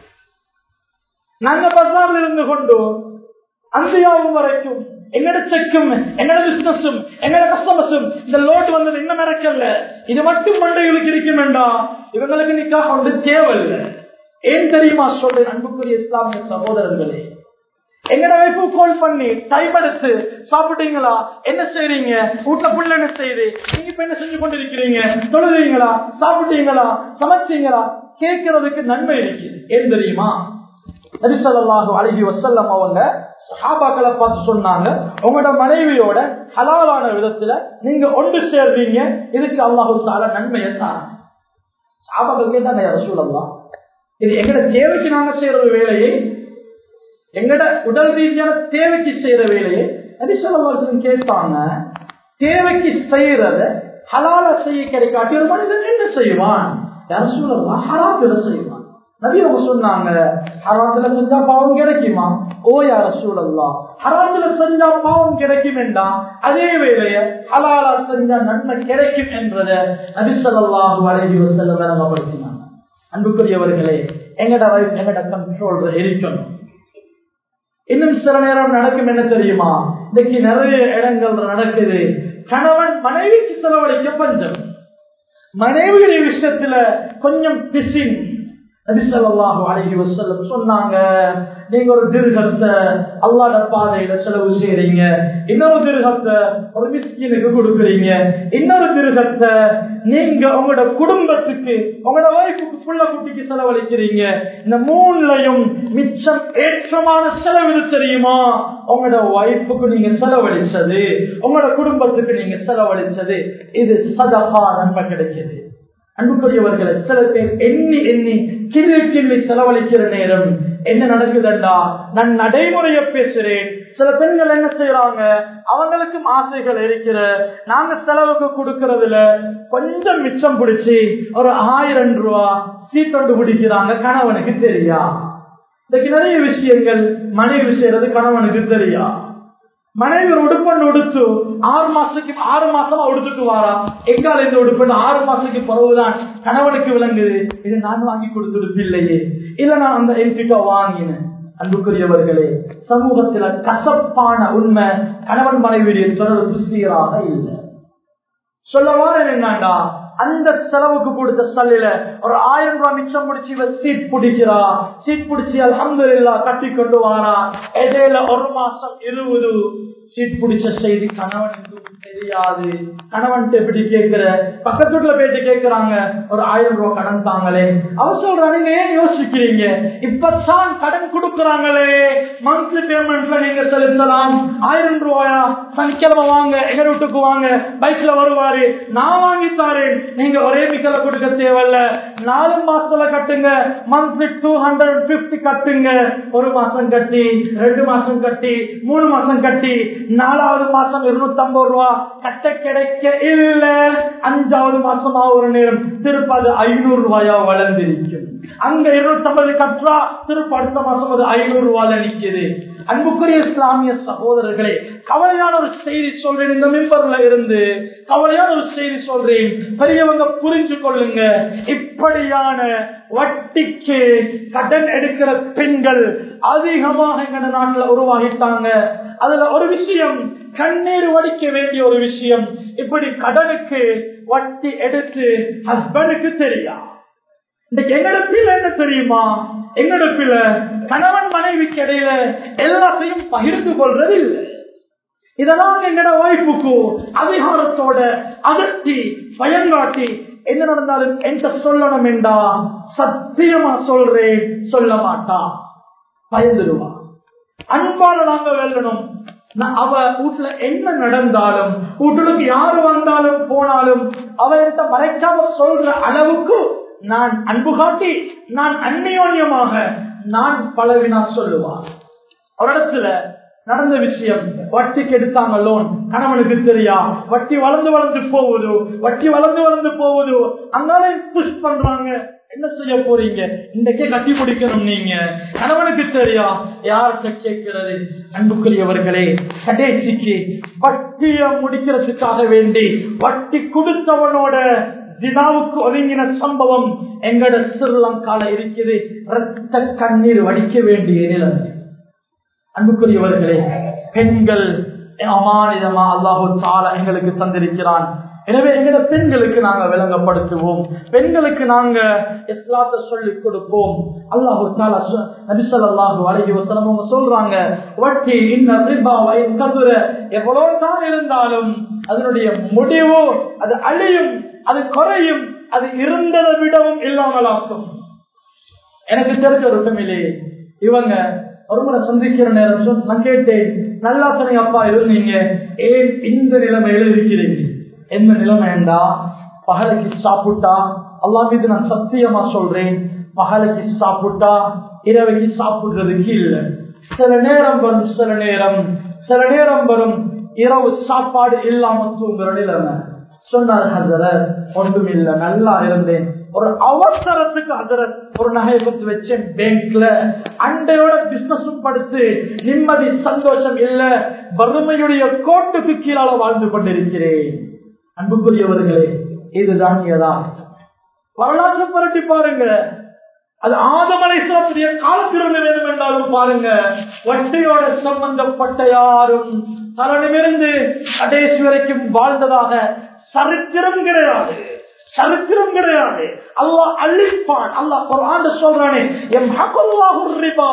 நாங்க பசார்ல இருந்து கொண்டு அந்தியாவும் வரைக்கும் எங்கட செக்கும் எங்கட பிசினஸும் எங்கட கஸ்டமர்ஸும் இந்த லோட் வந்தது என்ன நடக்கல இது மட்டும் மண்டைகளுக்கு இருக்க வேண்டாம் இவங்களுக்கு நிக்காக வந்து தேவையில்லை ஏன் தெரியுமா சொல்றேன் அன்புக்குரிய இஸ்லாமிய சகோதரர்களே எங்கட வைப்பு கால் பண்ணி டைம் எடுத்து சாப்பிட்டீங்களா என்ன செய்றீங்க வீட்டுல புள்ள என்ன செய்யுது நீங்க இப்ப என்ன செஞ்சு கொண்டிருக்கிறீங்க தொழுதீங்களா சாப்பிட்டீங்களா சமைச்சீங்களா கேட்கறதுக்கு நன்மை இருக்குது ஏன் தெரியுமா நபிசல்லாஹு அழகி வசல்லம் அவங்க சஹாபாக்களை பார்த்து சொன்னாங்க உங்களோட மனைவியோட ஹலாலான விதத்துல நீங்க ஒன்று சேர்வீங்க இதுக்கு அல்லாஹு தால நன்மையை தான் சாபாக்கள் கேட்டாங்க ரசூலல்லா இது எங்கட தேவைக்கு நாங்க செய்யற வேலையை எங்கட உடல் ரீதியான தேவைக்கு செய்யற வேலையை நபிசல்லாசன் கேட்பாங்க தேவைக்கு செய்யறத ஹலால செய்ய கிடைக்காட்டி ஒரு மனிதன் என்ன செய்வான் யார் சொல்லலாம் ஹராத்துல செய்வான் நபி அவங்க சொன்னாங்க ஹராத்துல செஞ்சா பாவம் கிடைக்குமா ஓ யார சூழல்லாம் ஹராத்துல செஞ்சா பாவம் கிடைக்கும் என்றான் அதே வேலைய ஹலாலா செஞ்சா நன்மை கிடைக்கும் என்றத நபி சொல்லாஹு அழகி வசல்ல விளங்கப்படுத்தினாங்க அன்புக்குரியவர்களே எங்கட லைஃப் எங்கட கண்ட்ரோல் இருக்கணும் இன்னும் சில நேரம் நடக்கும் என்ன தெரியுமா இன்னைக்கு நிறைய இடங்கள் நடக்குது கணவன் மனைவிக்கு செலவழிக்க பஞ்சம் மனைவியுடைய விஷயத்துல கொஞ்சம் பிசின் நபிசல்லாஹு அழகி வசல்லம் சொன்னாங்க நீங்க ஒரு திருகத்தை அல்லாட பாதையில செலவு செய்யறீங்க இன்னொரு திருகத்தை ஒரு மிஸ்கினுக்கு கொடுக்குறீங்க இன்னொரு திருகத்தை நீங்க உங்களோட குடும்பத்துக்கு உங்களோட ஒய்ஃபுக்கு புள்ள குட்டிக்கு செலவழிக்கிறீங்க இந்த மூணுலையும் மிச்சம் ஏற்றமான செலவு தெரியுமா உங்களோட ஒய்ஃபுக்கு நீங்க செலவழிச்சது உங்களோட குடும்பத்துக்கு நீங்க செலவழிச்சது இது சதகா நன்மை கிடைக்கிது அன்புக்குரியவர்களை சில பேர் எண்ணி எண்ணி கிள்ளி கிள்ளி செலவழிக்கிற நேரம் என்ன நடக்குதுண்டா நான் நடைமுறைய பேசுறேன் சில பெண்கள் என்ன செய்யறாங்க அவங்களுக்கும் ஆசைகள் இருக்கிற நாங்க செலவுக்கு கொடுக்கறதுல கொஞ்சம் மிச்சம் பிடிச்சி ஒரு ஆயிரம் ரூபா சீட்டொண்டு பிடிக்கிறாங்க கணவனுக்கு தெரியா இன்னைக்கு நிறைய விஷயங்கள் மனைவி செய்யறது கணவனுக்கு தெரியா மனைவி ஒரு உடுப்பன் உடுத்து ஆறு மாசத்துக்கு ஆறு மாசமா உடுத்துட்டு வாரா எங்கால இந்த உடுப்பன் ஆறு மாசத்துக்கு பிறகுதான் கணவனுக்கு விளங்குது இது நான் வாங்கி கொடுத்துடுப்பு இல்லையே இல்ல நான் அந்த என்கிட்ட வாங்கினேன் அன்புக்குரியவர்களே சமூகத்துல கசப்பான உண்மை கணவன் மனைவியுடைய தொடர்பு சீராக இல்லை சொல்லவான என்னண்டா அந்த செலவுக்கு கொடுத்த சல்லில ஒரு ஆயிரம் ரூபாய் மிச்சம் முடிச்சு இவ சீட் பிடிக்கிறா சீட் பிடிச்சி அலமது இல்லா கட்டி கொண்டு வாரா இடையில ஒரு மாசம் இருபது சீட் பிடிச்ச செய்தி கணவனுக்கு தெரியாது கணவன் எப்படி கேட்கிற பக்கத்து வீட்டுல போயிட்டு கேட்கிறாங்க ஒரு ஆயிரம் ரூபாய் கடன் தாங்களே அவர் சொல்ற நீங்க ஏன் யோசிக்கிறீங்க இப்பதான் கடன் கொடுக்கறாங்களே மந்த்லி பேமெண்ட்ல நீங்க செலுத்தலாம் ஆயிரம் ரூபாயா சனிக்கிழமை வாங்க எங்க வீட்டுக்கு வாங்க பைக்ல வருவாரு நான் வாங்கி தாரேன் நீங்க ஒரே மிக்கல கொடுக்க தேவையில்ல நாலு மாசத்துல கட்டுங்க மந்த்லி டூ ஹண்ட்ரட் பிப்டி கட்டுங்க ஒரு மாசம் கட்டி ரெண்டு மாசம் கட்டி மூணு மாசம் கட்டி நாலாவது மாசம் இருநூத்தி ஐம்பது ரூபா கட்ட கிடைக்க இல்ல அஞ்சாவது மாசமா ஒரு நேரம் திருப்ப அது ஐநூறு ரூபாயா வளர்ந்திருக்கும் அங்க இருநூத்தி ஐம்பது கற்றா திருப்ப அடுத்த மாசம் அது ஐநூறு ரூபாயில நிக்குது அன்புக்குரிய இஸ்லாமிய சகோதரர்களே கவலையான ஒரு செய்தி சொல்றேன் இந்த மெம்பர்ல இருந்து கவலையான ஒரு செய்தி சொல்றேன் பெரியவங்க புரிஞ்சு கொள்ளுங்க இப்படியான வட்டிக்கு கடன் எடுக்கிற பெண்கள் அதிகமாக எங்க நாட்டுல உருவாகிட்டாங்க அதுல ஒரு விஷயம் கண்ணீர் வடிக்க வேண்டிய ஒரு விஷயம் இப்படி கடனுக்கு வட்டி எடுத்து ஹஸ்பண்டுக்கு தெரியா இன்னைக்கு எங்கட பிள்ளை என்ன தெரியுமா எங்கட பிள்ளை கணவன் மனைவிக்கு இடையில எல்லாத்தையும் பகிர்ந்து கொள்றது இல்லை இதெல்லாம் எங்கட வாய்ப்புக்கு அதிகாரத்தோட அதட்டி பயங்காட்டி என்ன நடந்தாலும் என்கிட்ட சொல்லணும் என்றா சத்தியமா சொல்றேன் சொல்ல மாட்டா பயந்துடுவா அன்பால நாங்க வெல்லணும் அவ வீட்டுல என்ன நடந்தாலும் வீட்டுக்கு யாரு வந்தாலும் போனாலும் அவ என்கிட்ட மறைக்காம சொல்ற அளவுக்கு நான் அன்பு காட்டி நான் அந்நியோன்யமாக நான் பலவினா சொல்லுவான் ஒரு இடத்துல நடந்த விஷயம் வட்டிக்கு எடுத்தாங்க லோன் கணவனுக்கு தெரியா வட்டி வளர்ந்து வளர்ந்து போகுது வட்டி வளர்ந்து வளர்ந்து போகுது அங்கால புஷ் பண்றாங்க என்ன செய்ய போறீங்க இன்றைக்கே கட்டி பிடிக்கணும் நீங்க கணவனுக்கு தெரியா யார்கிட்ட கேட்கிறது அன்புக்குரியவர்களே கடைசிக்கு வட்டிய முடிக்கிறதுக்காக வேண்டி வட்டி கொடுத்தவனோட தினாவுக்கு ஒதுங்கின சம்பவம் எங்கட ஸ்ரீலங்கால இருக்குது ரத்த கண்ணீர் வடிக்க வேண்டிய நிலைமை அன்புக்குரியவர்களே பெண்கள் அமானிதமா அல்லாஹு தால எங்களுக்கு தந்திருக்கிறான் எனவே எங்கட பெண்களுக்கு நாங்க விளங்கப்படுத்துவோம் பெண்களுக்கு நாங்க இஸ்லாத்தை சொல்லிக் கொடுப்போம் அல்லாஹு தாலா நபிசல்லாஹு அழகி வசலம் அவங்க சொல்றாங்க வட்டி இன்னும் கதுர எவ்வளவு தான் இருந்தாலும் அதனுடைய முடிவு அது அழியும் அது குறையும் அது இருந்ததை விடவும் இல்லாமலாக்கும் எனக்கு தெரிஞ்ச ஒரு ஃபேமிலி இவங்க ஒரு முறை சந்திக்கிற நேரம் சொன்ன- நான் கேட்டேன் நல்லா சொன்னீங்க அப்பா இருந்தீங்க ஏன் இந்த நிலைமையில இருக்கிறீங்க என்ன நிலைமைண்டா பகலைக்கு சாப்பிட்டா அல்லா மீது நான் சத்தியமா சொல்றேன் பகலைக்கு சாப்பிட்டா இரவைக்கு சாப்பிடுறதுக்கு இல்ல சில நேரம் வரும் சில நேரம் சில நேரம் வரும் இரவு சாப்பாடு இல்லாம தூங்குற நிலைமை சொன்னார் ஹசரத் ஒன்றும் இல்ல நல்லா இருந்தேன் ஒரு அவசரத்துக்கு ஹசரத் ஒரு நகை கொடுத்து வச்சேன் பேங்க்ல அண்டையோட பிசினஸும் படுத்து நிம்மதி சந்தோஷம் இல்ல வறுமையுடைய கோட்டுக்கு கீழால வாழ்ந்து கொண்டிருக்கிறேன் அன்புக்குரியவர்களே இதுதான் யதார்த்தம் வரலாற்று புரட்டி பாருங்க அது ஆதமலைசத்துடைய காலத்திலிருந்து வேணும் என்றாலும் பாருங்க வட்டியோட சம்பந்தப்பட்ட யாரும் தலனிலிருந்து கடைசி வரைக்கும் வாழ்ந்ததாக சரித்திரம் கிடையாது சரித்திரம் கிடையாது அல்லாஹ் அழிப்பான் அல்லாஹ் குர்ஆன்ல சொல்றானே எம் ஹக்குல்லாஹு ரிபா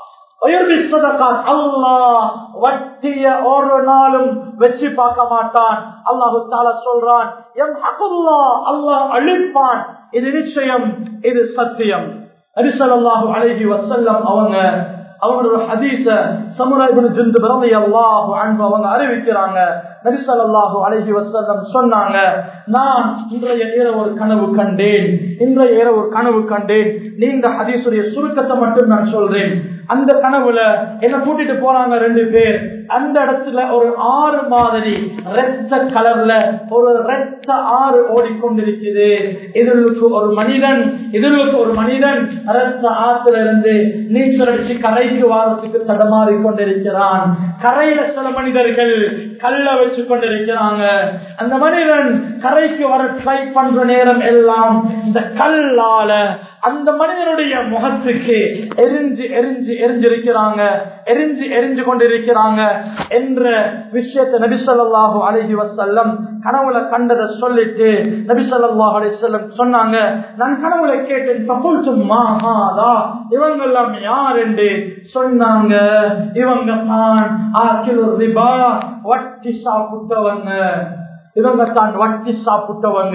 அல்லாஹ் வட்டிய ஒரு நாளும் வச்சு பார்க்க மாட்டான் அல்லாஹு தாலா சொல்றான் எம் ஹக்குல்லா அல்லாஹ் அழிப்பான் இது நிச்சயம் இது சத்தியம் அரிசல்லாஹு அழகி வசல்லம் அவங்க அவங்களோட ஹதீச சமுராய்புன் ஜிந்து பிரமை அல்லாஹு அன்பு அவங்க அறிவிக்கிறாங்க நபிசல்லாஹு அழகி வசல்லம் சொன்னாங்க நான் இன்றைய இரவு ஒரு கனவு கண்டேன் இன்றைய இரவு ஒரு கனவு கண்டேன் நீங்க ஹதீசுடைய சுருக்கத்தை மட்டும் நான் சொல்றேன் அந்த கனவுல என்ன கூட்டிட்டு போறாங்க ரெண்டு பேர் அந்த இடத்துல ஒரு ஆறு மாதிரி ரெத்த கலர்ல ஒரு ரெத்த ஆறு ஓடிக்கொண்டிருக்குது இதற்கு ஒரு மனிதன் இதற்கு ஒரு மனிதன் ரத்த ஆத்துல இருந்து நீச்சல் அடிச்சு கரைக்கு வாரத்துக்கு தடமாறி கொண்டிருக்கிறான் கரையில சில மனிதர்கள் கல்ல வச்சு கொண்டிருக்கிறாங்க அந்த மனிதன் கரைக்கு வர ட்ரை பண்ற நேரம் எல்லாம் இந்த கல்லால அந்த மனிதனுடைய முகத்துக்கு எரிஞ்சு எரிஞ்சு எரிஞ்சிருக்கிறாங்க எரிஞ்சு எரிஞ்சு கொண்டிருக்கிறாங்க என்ற விஷயத்தை நபிசல்லாஹு அழகி வசல்லம் கனவுல கண்டதை சொல்லிட்டு நபிசல்லாஹு அலிசல்லம் சொன்னாங்க நான் கனவுல கேட்டேன் பகுல்சும் மாஹாதா இவங்க எல்லாம் யார் என்று சொன்னாங்க இவங்க தான் ஆக்கில் ரிபா வட்டி சாப்பிட்டவங்க இவங்க தான் வட்டி சாப்பிட்டவங்க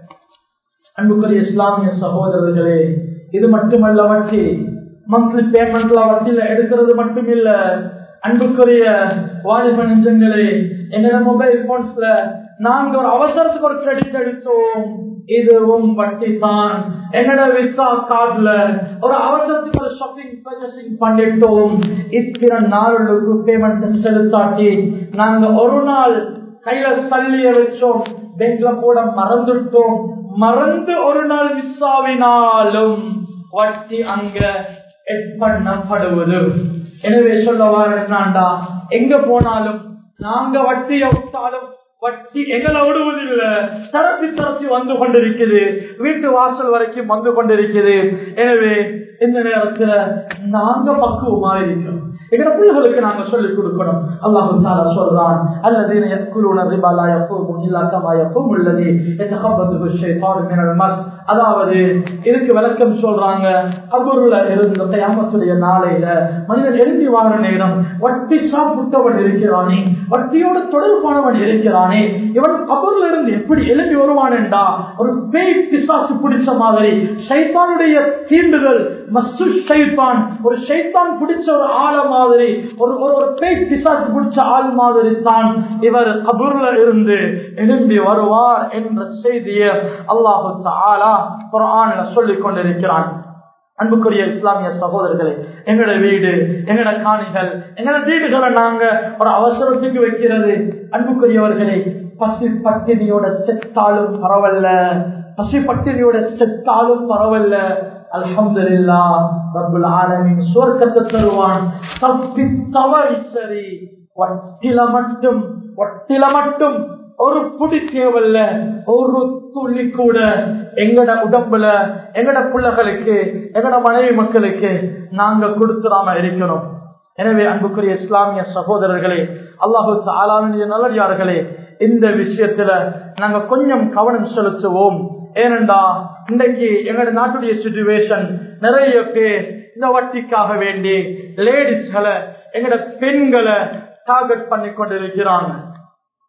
அன்புக்குரிய இஸ்லாமிய சகோதரர்களே இது மட்டுமல்ல வட்டி மந்த்லி பேமெண்ட்ல வட்டியில எடுக்கிறது மட்டும் இல்ல அன்புக்குரிய வாலிப நெஞ்சங்களே என்னோட மொபைல் போன்ஸ்ல நாங்க ஒரு அவசரத்துக்கு ஒரு கிரெடிட் எடுத்தோம் இதுவும் வட்டி தான் என்னோட விசா கார்டுல ஒரு அவசரத்துக்கு ஒரு ஷாப்பிங் பர்ச்சேசிங் பண்ணிட்டோம் இத்தனை நாளுக்கு பேமெண்ட் செலுத்தாட்டி நாங்க ஒரு நாள் கையில தள்ளிய வச்சோம் பேங்க்ல போட மறந்துட்டோம் மறந்து ஒரு நாள் மிஸ் ஆவினாலும் வட்டி அங்க எட் பண்ணப்படுவது எனவே சொல்ல வாரா எங்க போனாலும் நாங்க வட்டியை விட்டாலும் வட்டி எங்களை விடுவதில்லை தரப்பி தரப்பி வந்து கொண்டிருக்குது வீட்டு வாசல் வரைக்கும் வந்து கொண்டிருக்குது எனவே இந்த நேரத்துல நாங்க பக்குவமா இருக்கிறோம் எங்க பிள்ளைகளுக்கு நாங்க சொல்லிக் கொடுக்கணும் அல்லாஹு தாலா சொல்றான் அல்லது يأكلون الربا لا يقوم إلا كما يقوم الذي يتخبطه الشيطان من المس அதாவது இதுக்கு விளக்கம் சொல்றாங்க கபூர்ல இருந்த கயாமத்துடைய நாளையில மனிதன் எழுந்தி வாங்குற நேரம் வட்டி சாப்பிட்டவன் இருக்கிறானே வட்டியோட தொடர்பானவன் இருக்கிறானே இவன் கபூர்ல இருந்து எப்படி எழும்பி வருவான்டா ஒரு பேய் பிசாசு பிடிச்ச மாதிரி சைத்தானுடைய தீண்டுதல் மசு சைத்தான் ஒரு சைத்தான் பிடிச்ச ஒரு ஆழ மாதிரி ஒரு ஒரு பேய் பிசாசு பிடிச்ச ஆள் மாதிரி தான் இவர் கபூர்ல இருந்து எழும்பி வருவார் என்ற செய்தியை அல்லாஹு தாலா குரான்ல சொல்லிக் கொண்டிருக்கிறான் அன்புக்குரிய இஸ்லாமிய சகோதரர்களே எங்களோட வீடு எங்களோட காணிகள் எங்களோட வீடுகளை நாங்க ஒரு அவசரத்துக்கு வைக்கிறது அன்புக்குரியவர்களே பசி பட்டினியோட செத்தாலும் பரவல்ல பசி பட்டினியோட செத்தாலும் பரவல்ல அல்ஹம்துலில்லா ரப்புல் ஆலமீன் சுவர்க்கத்தை தருவான் தப்பி தவறி சரி வட்டில மட்டும் வட்டில மட்டும் ஒரு புடி தேவல்ல ஒரு துளி கூட எங்கட உடம்புல எங்கட பிள்ளைகளுக்கு எங்கட மனைவி மக்களுக்கு நாங்க கொடுத்துடாம இருக்கணும் எனவே அன்புக்குரிய இஸ்லாமிய சகோதரர்களே அல்லாஹு ஆலாமிய நல்லடியார்களே இந்த விஷயத்துல நாங்க கொஞ்சம் கவனம் செலுத்துவோம் ஏனென்றா இன்றைக்கு எங்களோட நாட்டுடைய சுச்சுவேஷன் நிறைய பேர் இந்த வட்டிக்காக வேண்டி லேடிஸ்களை எங்களோட பெண்களை டார்கெட் பண்ணி கொண்டிருக்கிறாங்க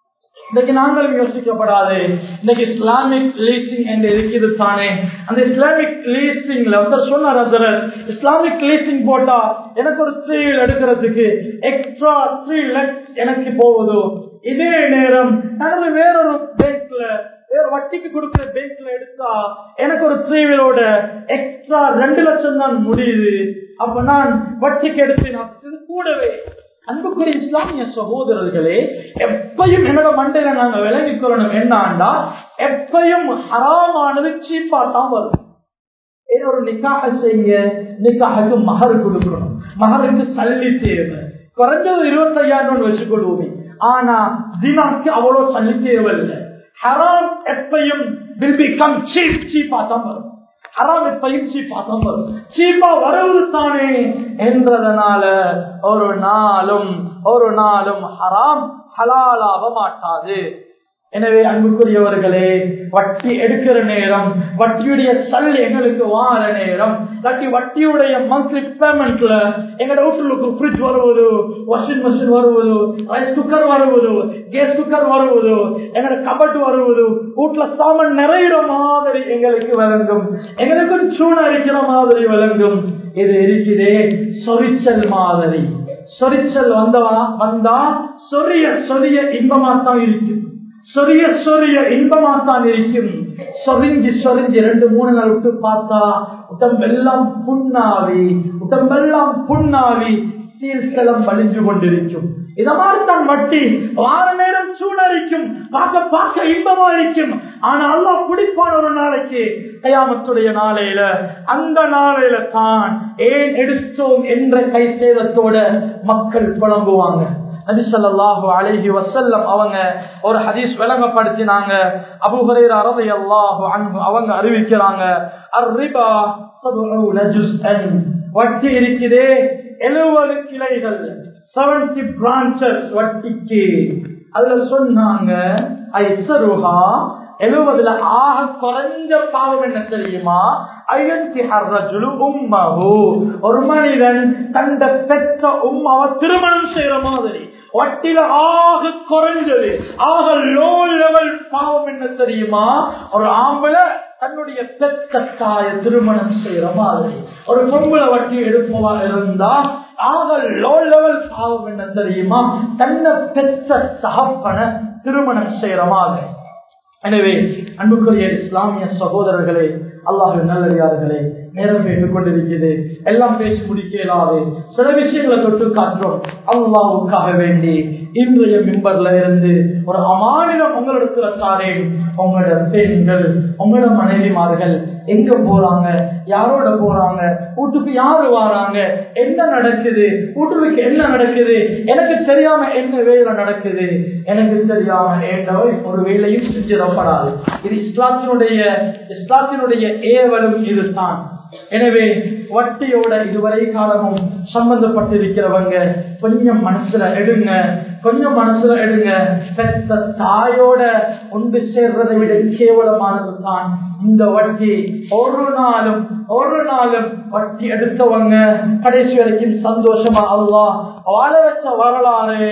இன்னைக்கு நாங்களும் யோசிக்கப்படாது இன்னைக்கு இஸ்லாமிக் லீசிங் என்று இருக்குது தானே அந்த இஸ்லாமிக் லீசிங்ல ஒருத்தர் சொன்னார் ஹசரத், இஸ்லாமிக் லீசிங் போட்டா எனக்கு ஒரு த்ரீ எடுக்கிறதுக்கு எக்ஸ்ட்ரா த்ரீ லெக்ஸ் எனக்கு போகுது இதே நேரம் நான் வேறொரு பேங்க்ல வேற வட்டிக்கு கொடுக்கிற பேங்க்ல எடுத்தா எனக்கு ஒரு த்ரீ வீலோட எக்ஸ்ட்ரா ரெண்டு லட்சம் தான் முடியுது அப்ப நான் வட்டிக்கு எடுத்து நான் இது கூடவே அன்புக்குரிய இஸ்லாமிய சகோதரர்களே எப்பையும் என்னோட மண்டையில நாங்க விளங்கிக் கொள்ளணும் என்னாண்டா எப்பையும் ஹராமானது சீப்பா தான் வரும் ஏதோ ஒரு நிக்காக செய்ய நிக்காக மகர் கொடுக்கணும் மகருக்கு சல்லி தேவை குறைஞ்சது இருபத்தையாயிரம் வச்சுக்கொள்வோமே ஆனா தினாக்கு அவ்வளவு சல்லி தேவையில்லை ஹராம் எப்பையும் will become cheap சீப்பா தான் வரும் ஹராம் எப்பையும் சீப்பா தான் வரும் சீப்பா வரவு தானே என்றதனால ஒரு நாளும் ஒரு நாளும் ஹராம் ஹலாலாக மாட்டாது எனவே அன்புக்குரியவர்களே வட்டி எடுக்கிற நேரம் வட்டியுடைய சல் எங்களுக்கு வார நேரம் இல்லாட்டி வட்டியுடைய மந்த்லி பேமெண்ட்ல எங்களோட வீட்டுக்கு ஃப்ரிட்ஜ் வருவது வாஷிங் மிஷின் வருவது ரைஸ் குக்கர் வருவது கேஸ் குக்கர் வருவது எங்களோட கபட் வருவது வீட்டுல சாமான் நிறையிற மாதிரி எங்களுக்கு விளங்கும் எங்களுக்கும் சூடு அரிக்கிற மாதிரி விளங்கும் இது இருக்குதே சொரிச்சல் மாதிரி சொரிச்சல் வந்தவா வந்தா சொரிய சொரிய இன்பமா தான் இருக்கும் சொரிய சொரிய இன்பமாத்தான் இருக்கும் சொரிஞ்சு சொரிஞ்சு ரெண்டு மூணு நாள் விட்டு பார்த்தா உடம்பெல்லாம் புண்ணாவி உடம்பெல்லாம் புண்ணாவி சீர்சலம் வலிஞ்சு கொண்டிருக்கும் இத மாதிரிதான் வட்டி வார நேரம் சூழரிக்கும் பார்க்க பார்க்க இன்பமா இருக்கும் ஆனா அல்லா குடிப்பான ஒரு நாளைக்கு கயாமத்துடைய நாளையில அந்த நாளையில தான் ஏன் எடுத்தோம் என்ற கை சேதத்தோட மக்கள் புலம்புவாங்க நபிசல்லாஹு அலைஹி வசல்லம் அவங்க ஒரு ஹதீஸ் விளங்கப்படுத்தினாங்க அபுஹரேர் அரபை அல்லாஹு அன்பு அவங்க அறிவிக்கிறாங்க அர்ரிபா வட்டி இருக்குதே எழுபது கிளைகள் செவன்டி பிரான்சஸ் வட்டிக்கு அதுல சொன்னாங்க ஐசருஹா எழுபதுல ஆக குறைஞ்ச பாவம் என்ன தெரியுமா ஒரு மனிதன் தந்த பெற்ற உம்மாவை திருமணம் செய்யற மாதிரி வட்டில ஆக குறைஞ்சது ஆக லோ லெவல் பாவம் என்ன தெரியுமா ஒரு ஆம்பளை தன்னுடைய பெற்ற தாய திருமணம் செய்யற மாதிரி ஒரு பொம்பளை வட்டி எடுப்பவா இருந்தா ஆக லோ லெவல் பாவம் என்ன தெரியுமா தன்னை பெற்ற தகப்பன திருமணம் செய்யற மாதிரி எனவே அன்புக்குரிய இஸ்லாமிய சகோதரர்களே அல்லாஹு நல்லடியார்களே நேரம் பேசிக் கொண்டிருக்கிறது எல்லாம் பேசி முடிக்க இயலாது சில விஷயங்களை தொட்டு காட்டுறோம் அல்லாவுக்காக வேண்டி இன்றைய மிம்பர்ல இருந்து ஒரு அமானிடம் உங்களிடத்துல தாரேன் உங்களோட பெண்கள் உங்களோட மனைவிமார்கள் எங்க போறாங்க யாரோட போறாங்க வீட்டுக்கு யாரு வராங்க என்ன நடக்குது வீட்டுக்கு என்ன நடக்குது எனக்கு தெரியாம என்ன வேலை நடக்குது எனக்கு தெரியாம என்ன ஒரு வேலையும் செஞ்சிடப்படாது இது இஸ்லாத்தினுடைய இஸ்லாத்தினுடைய ஏவலும் இதுதான் எனவே வட்டியோட இதுவரை காலமும் சம்பந்தப்பட்டிருக்கிறவங்க கொஞ்சம் மனசுல எடுங்க கொஞ்சம் மனசுல எடுங்க பெத்த தாயோட ஒன்று சேர்றதை விட கேவலமானது தான் இந்த வட்டி ஒரு நாளும் ஒரு நாளும் வட்டி எடுத்தவங்க கடைசி வரைக்கும் சந்தோஷமா அல்லா வாழ வச்ச வரலாறு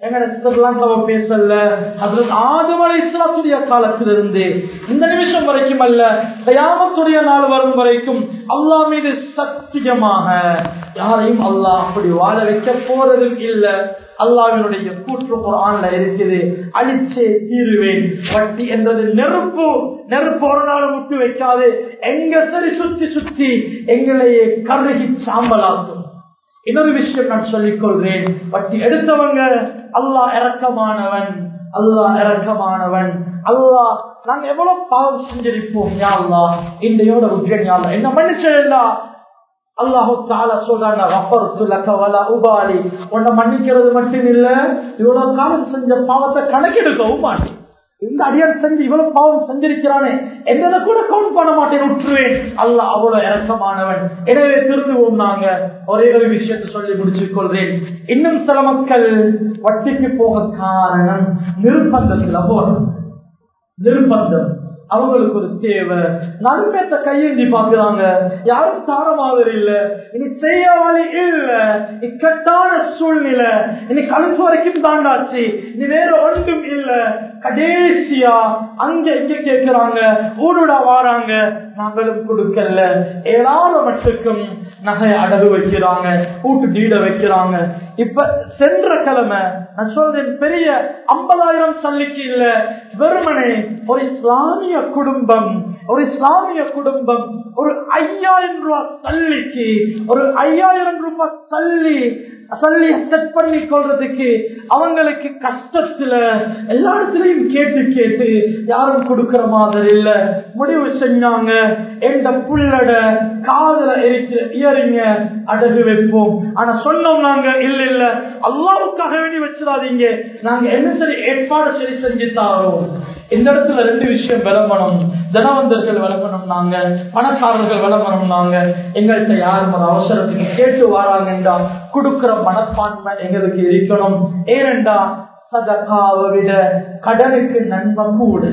எங்க பேசல அதுல ஆதுமலை இஸ்லாத்துடைய காலத்திலிருந்து இந்த நிமிஷம் வரைக்கும் அல்ல தயாமத்துடைய நாள் வரும் வரைக்கும் அல்லா மீது சத்தியமாக யாரையும் அல்லாஹ் அப்படி வாழ வைக்க போறதும் இல்ல அல்லாவினுடைய கூற்று ஒரு ஆண்ல இருக்குது அழிச்சே தீருவேன் வட்டி என்றது நெருப்பு நெருப்பு ஒரு நாள் விட்டு வைக்காது எங்க சரி சுத்தி சுத்தி எங்களையே கருகி சாம்பலாக்கும் இன்னொரு விஷயம் நான் சொல்லிக் கொள்றேன் வட்டி எடுத்தவங்க அல்லாஹ் இறக்கமானவன் அல்லாஹ் இறக்கமானவன் அல்லாஹ் நாங்க எவ்வளவு பாவம் செஞ்சிருப்போம் யா அல்லா இன்றையோட உஜ்ஜன் யா என்ன மன்னிச்சா அல்லாஹு தால சொல்றாங்க உன்னை மன்னிக்கிறது மட்டும் இல்ல இவ்வளவு காலம் செஞ்ச பாவத்தை கணக்கெடுக்கவும் மாட்டேன் இந்த அடியார் செஞ்சு இவ்வளவு பாவம் செஞ்சிருக்கிறானே என்னதை கூட கவுண்ட் பண்ண மாட்டேன் விட்டுருவேன் அல்ல அவ்வளவு இறக்கமானவன் எனவே திருந்துவோம் நாங்க ஒரே ஒரு விஷயத்தை சொல்லி முடிச்சுக் கொள்றேன் இன்னும் சில மக்கள் வட்டிக்கு போக காரணம் நிர்பந்தத்துல போறோம் நிர்பந்தம் அவங்களுக்கு ஒரு தேவை நன்மையத்தை கையேந்தி பாக்குறாங்க யாரும் தார மாதிரி இல்ல இனி செய்ய வழி இல்ல இக்கட்டான சூழ்நிலை இனி கழுத்து வரைக்கும் தாண்டாச்சு இனி வேற ஒன்றும் இல்ல கடைசியா அங்க இங்க கேட்கிறாங்க ஊடுடா வாராங்க நாங்களும் கொடுக்கல ஏழாவது மட்டுக்கும் நகை அடகு வைக்கிறாங்க கூட்டு டீட வைக்கிறாங்க இப்ப சென்ற கிழமை நான் சொல்றேன் பெரிய ஐம்பதாயிரம் சல்லிக்கு இல்ல வெறுமனே ஒரு இஸ்லாமிய குடும்பம் ஒரு இஸ்லாமிய குடும்பம் ஒரு ஐயாயிரம் ரூபாய் சல்லிக்கு ஒரு ஐயாயிரம் ரூபாய் சல்லி சல்லி செட் பண்ணி கொள்றதுக்கு அவங்களுக்கு கஷ்டத்துல எல்லா இடத்துலயும் கேட்டு கேட்டு யாரும் கொடுக்கிற மாதிரி இல்ல முடிவு செஞ்சாங்க எந்த புள்ளட காதல இருக்கிற இயறிங்க அடகு வைப்போம் ஆனா சொன்னோம் நாங்க இல்ல இல்ல அல்லாவுக்காக வேண்டி வச்சிடாதீங்க நாங்க என்ன சரி ஏற்பாடு சரி செஞ்சு தாரோம் இந்த இடத்துல ரெண்டு விஷயம் விளம்பரம் தனவந்தர்கள் விளம்பரம் நாங்க பணக்காரர்கள் விளம்பரம் நாங்க எங்கள்கிட்ட யாரும் ஒரு அவசரத்துக்கு கேட்டு வாராங்கன்றா கொடுக்கிற மனப்பான்மை எங்களுக்கு இருக்கணும் ஏனென்றா சதகாவை விட கடனுக்கு நன்மை கூட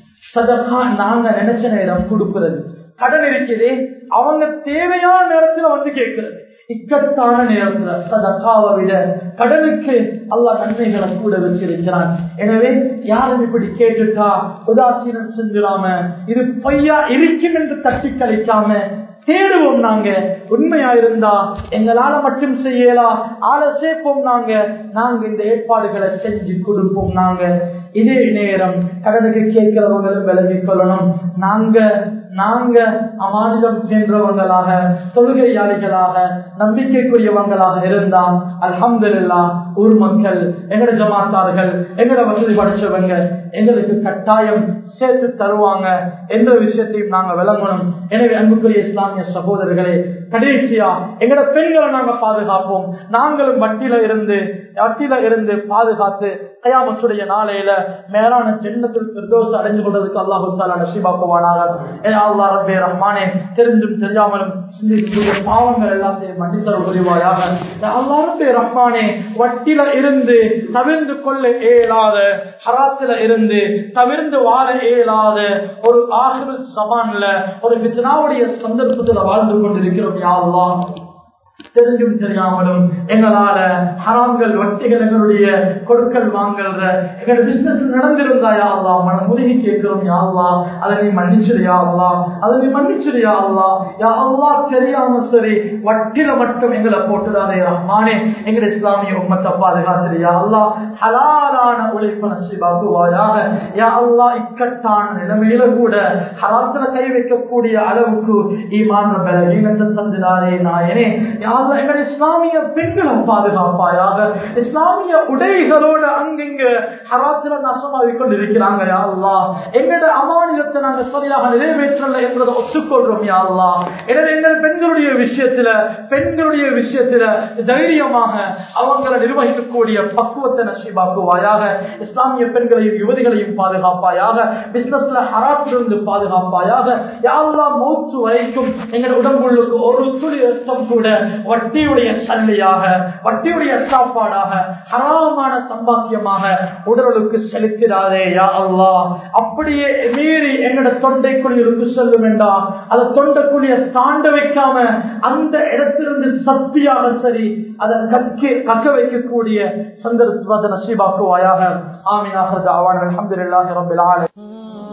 சதகா நாங்க நினைச்ச நேரம் கொடுக்கிறது கடன் இருக்குது அவங்க தேவையான நேரத்துல வந்து கேட்கிறது இக்கட்டான நேரத்துல சதகாவை விட கடனுக்கு அல்லா நன்மைகளை கூட வச்சிருக்கிறான் எனவே யாரும் இப்படி கேட்டுட்டா உதாசீனம் செஞ்சிடாம இது பொய்யா இருக்கும் என்று தட்டி கழிக்காம தேடுவோம் நாங்க உண்மையா இருந்தா எங்களால மட்டும் செய்யலாம் ஆளை சேர்ப்போம் நாங்க நாங்க இந்த ஏற்பாடுகளை செஞ்சு கொடுப்போம் நாங்க இதே நேரம் கடனுக்கு கேட்கிறவங்களும் விலகிக் கொள்ளணும் நாங்க நாங்க அமானிதம் சென்றவங்களாக தொழுகையாளிகளாக நம்பிக்கைக்குரியவங்களாக இருந்தா அல்ஹம்துல்லா ஊர் மக்கள் எங்கட ஜமாத்தார்கள் எங்கட வசதி படிச்சவங்க எங்களுக்கு கட்டாயம் சேர்த்து தருவாங்க எந்த விஷயத்தையும் நாங்க விளங்கணும் எனவே அன்புக்குரிய இஸ்லாமிய சகோதரர்களே கடைசியா எங்கட பெண்களை நாங்க பாதுகாப்போம் நாங்களும் வட்டியில இருந்து வட்டியில இருந்து பாதுகாத்து கயாமத்துடைய நாளையில மேலான ஜென்னத்தில் பிரதோஷம் அடைஞ்சு கொண்டதுக்கு அல்லாஹு தாலா நசீபாக்குவானாக அல்லா ரப்பே ரஹ்மானே தெரிஞ்சும் தெரியாமலும் சிந்திக்கக்கூடிய பாவங்கள் எல்லாத்தையும் மன்னித்தல் புரிவாயாக அல்லா ரப்பே ரஹ்மானே வட்டில இருந்து தவிர்ந்து கொள்ள இயலாத ஹராத்தில இருந்து தவிர்ந்து வாழ இயலாத ஒரு ஆகிரு சமான்ல ஒரு பித்னாவுடைய சந்தர்ப்பத்துல வாழ்ந்து கொண்டிருக்கிறோம் யாருலாம் தெரிஞ்சும் தெரியாமலும் எங்களால ஹராம்கள் வட்டிகள் எங்களுடைய கொடுக்கல் வாங்கல்ற எங்களோட பிசினஸ் நடந்திருந்தா யாருலா மனம் முருகி கேட்கிறோம் யாருலா அதை நீ மன்னிச்சிடு யாருலா அதை நீ மன்னிச்சிடு யாருலா யாருலா தெரியாம சரி வட்டில மட்டும் எங்களை போட்டுதானே ரஹ்மானே எங்களை இஸ்லாமிய உம்மத்தை பாதுகாத்துரு யாருலா ஹலாலான உழைப்பு நசிபாக்குவாயாக யா அல்லா இக்கட்டான நிலைமையில கூட ஹலாத்துல கை வைக்கக்கூடிய அளவுக்கு ஈமான பலவீனத்தை தந்துடாதே நாயனே யாரும் எங்களுடைய இஸ்லாமிய பெண்களை பாதுகாப்பாயாக இஸ்லாமிய உடைகளோட அங்கிங்க ஹராத்துல நசமாவி கொண்டிருக்கிறாங்க யாருலா எங்களோட அமானியத்தை நாங்க சரியாக நிறைவேற்றல என்பதை ஒத்துக்கொள்றோம் யாருலா எனவே எங்கள் பெண்களுடைய விஷயத்துல பெண்களுடைய விஷயத்துல தைரியமாக அவங்களை நிர்வகிக்கக்கூடிய பக்குவத்தை நசீபாக்குவாயாக இஸ்லாமிய பெண்களையும் யுவதிகளையும் பாதுகாப்பாயாக பிசினஸ்ல ஹராத்திலிருந்து பாதுகாப்பாயாக யாரெல்லாம் மௌத்து வரைக்கும் எங்கள் உடம்புள்ளுக்கு ஒரு துளி ரத்தம் கூட வட்டியுடைய சல்லியாக வட்டியுடைய சாப்பாடாக ஹராமான சம்பாக்கியமாக உடலுக்கு செலுத்திடாதே யா அல்லா அப்படியே மீறி எங்களோட தொண்டைக்குள் இருந்து செல்லும் வேண்டாம் அதை தொண்டைக்குள்ளிய தாண்ட வைக்காம அந்த இடத்திலிருந்து சக்தியாக சரி அதை கற்க கக்க வைக்கக்கூடிய சந்தர்ப்பத்தை நசீபாக்குவாயாக ஆமீனாக தாவான அலமதுல்லாஹி ரபில் ஆலமீன்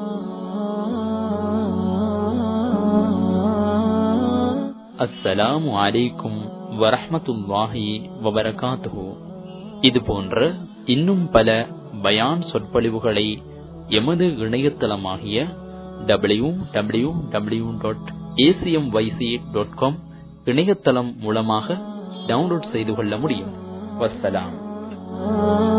அஸ்ஸலாமு அலைக்கும் வரஹ்மத்துல்லாஹி வபரகாத்துஹு இது போன்ற இன்னும் பல பயான் சொற்பொழிவுகளை எமது இணையதளமாகிய W W W dot ACM YC dot com இணையதளம் மூலமாக டவுன்லோட் செய்து கொள்ள முடியும் வசலாம்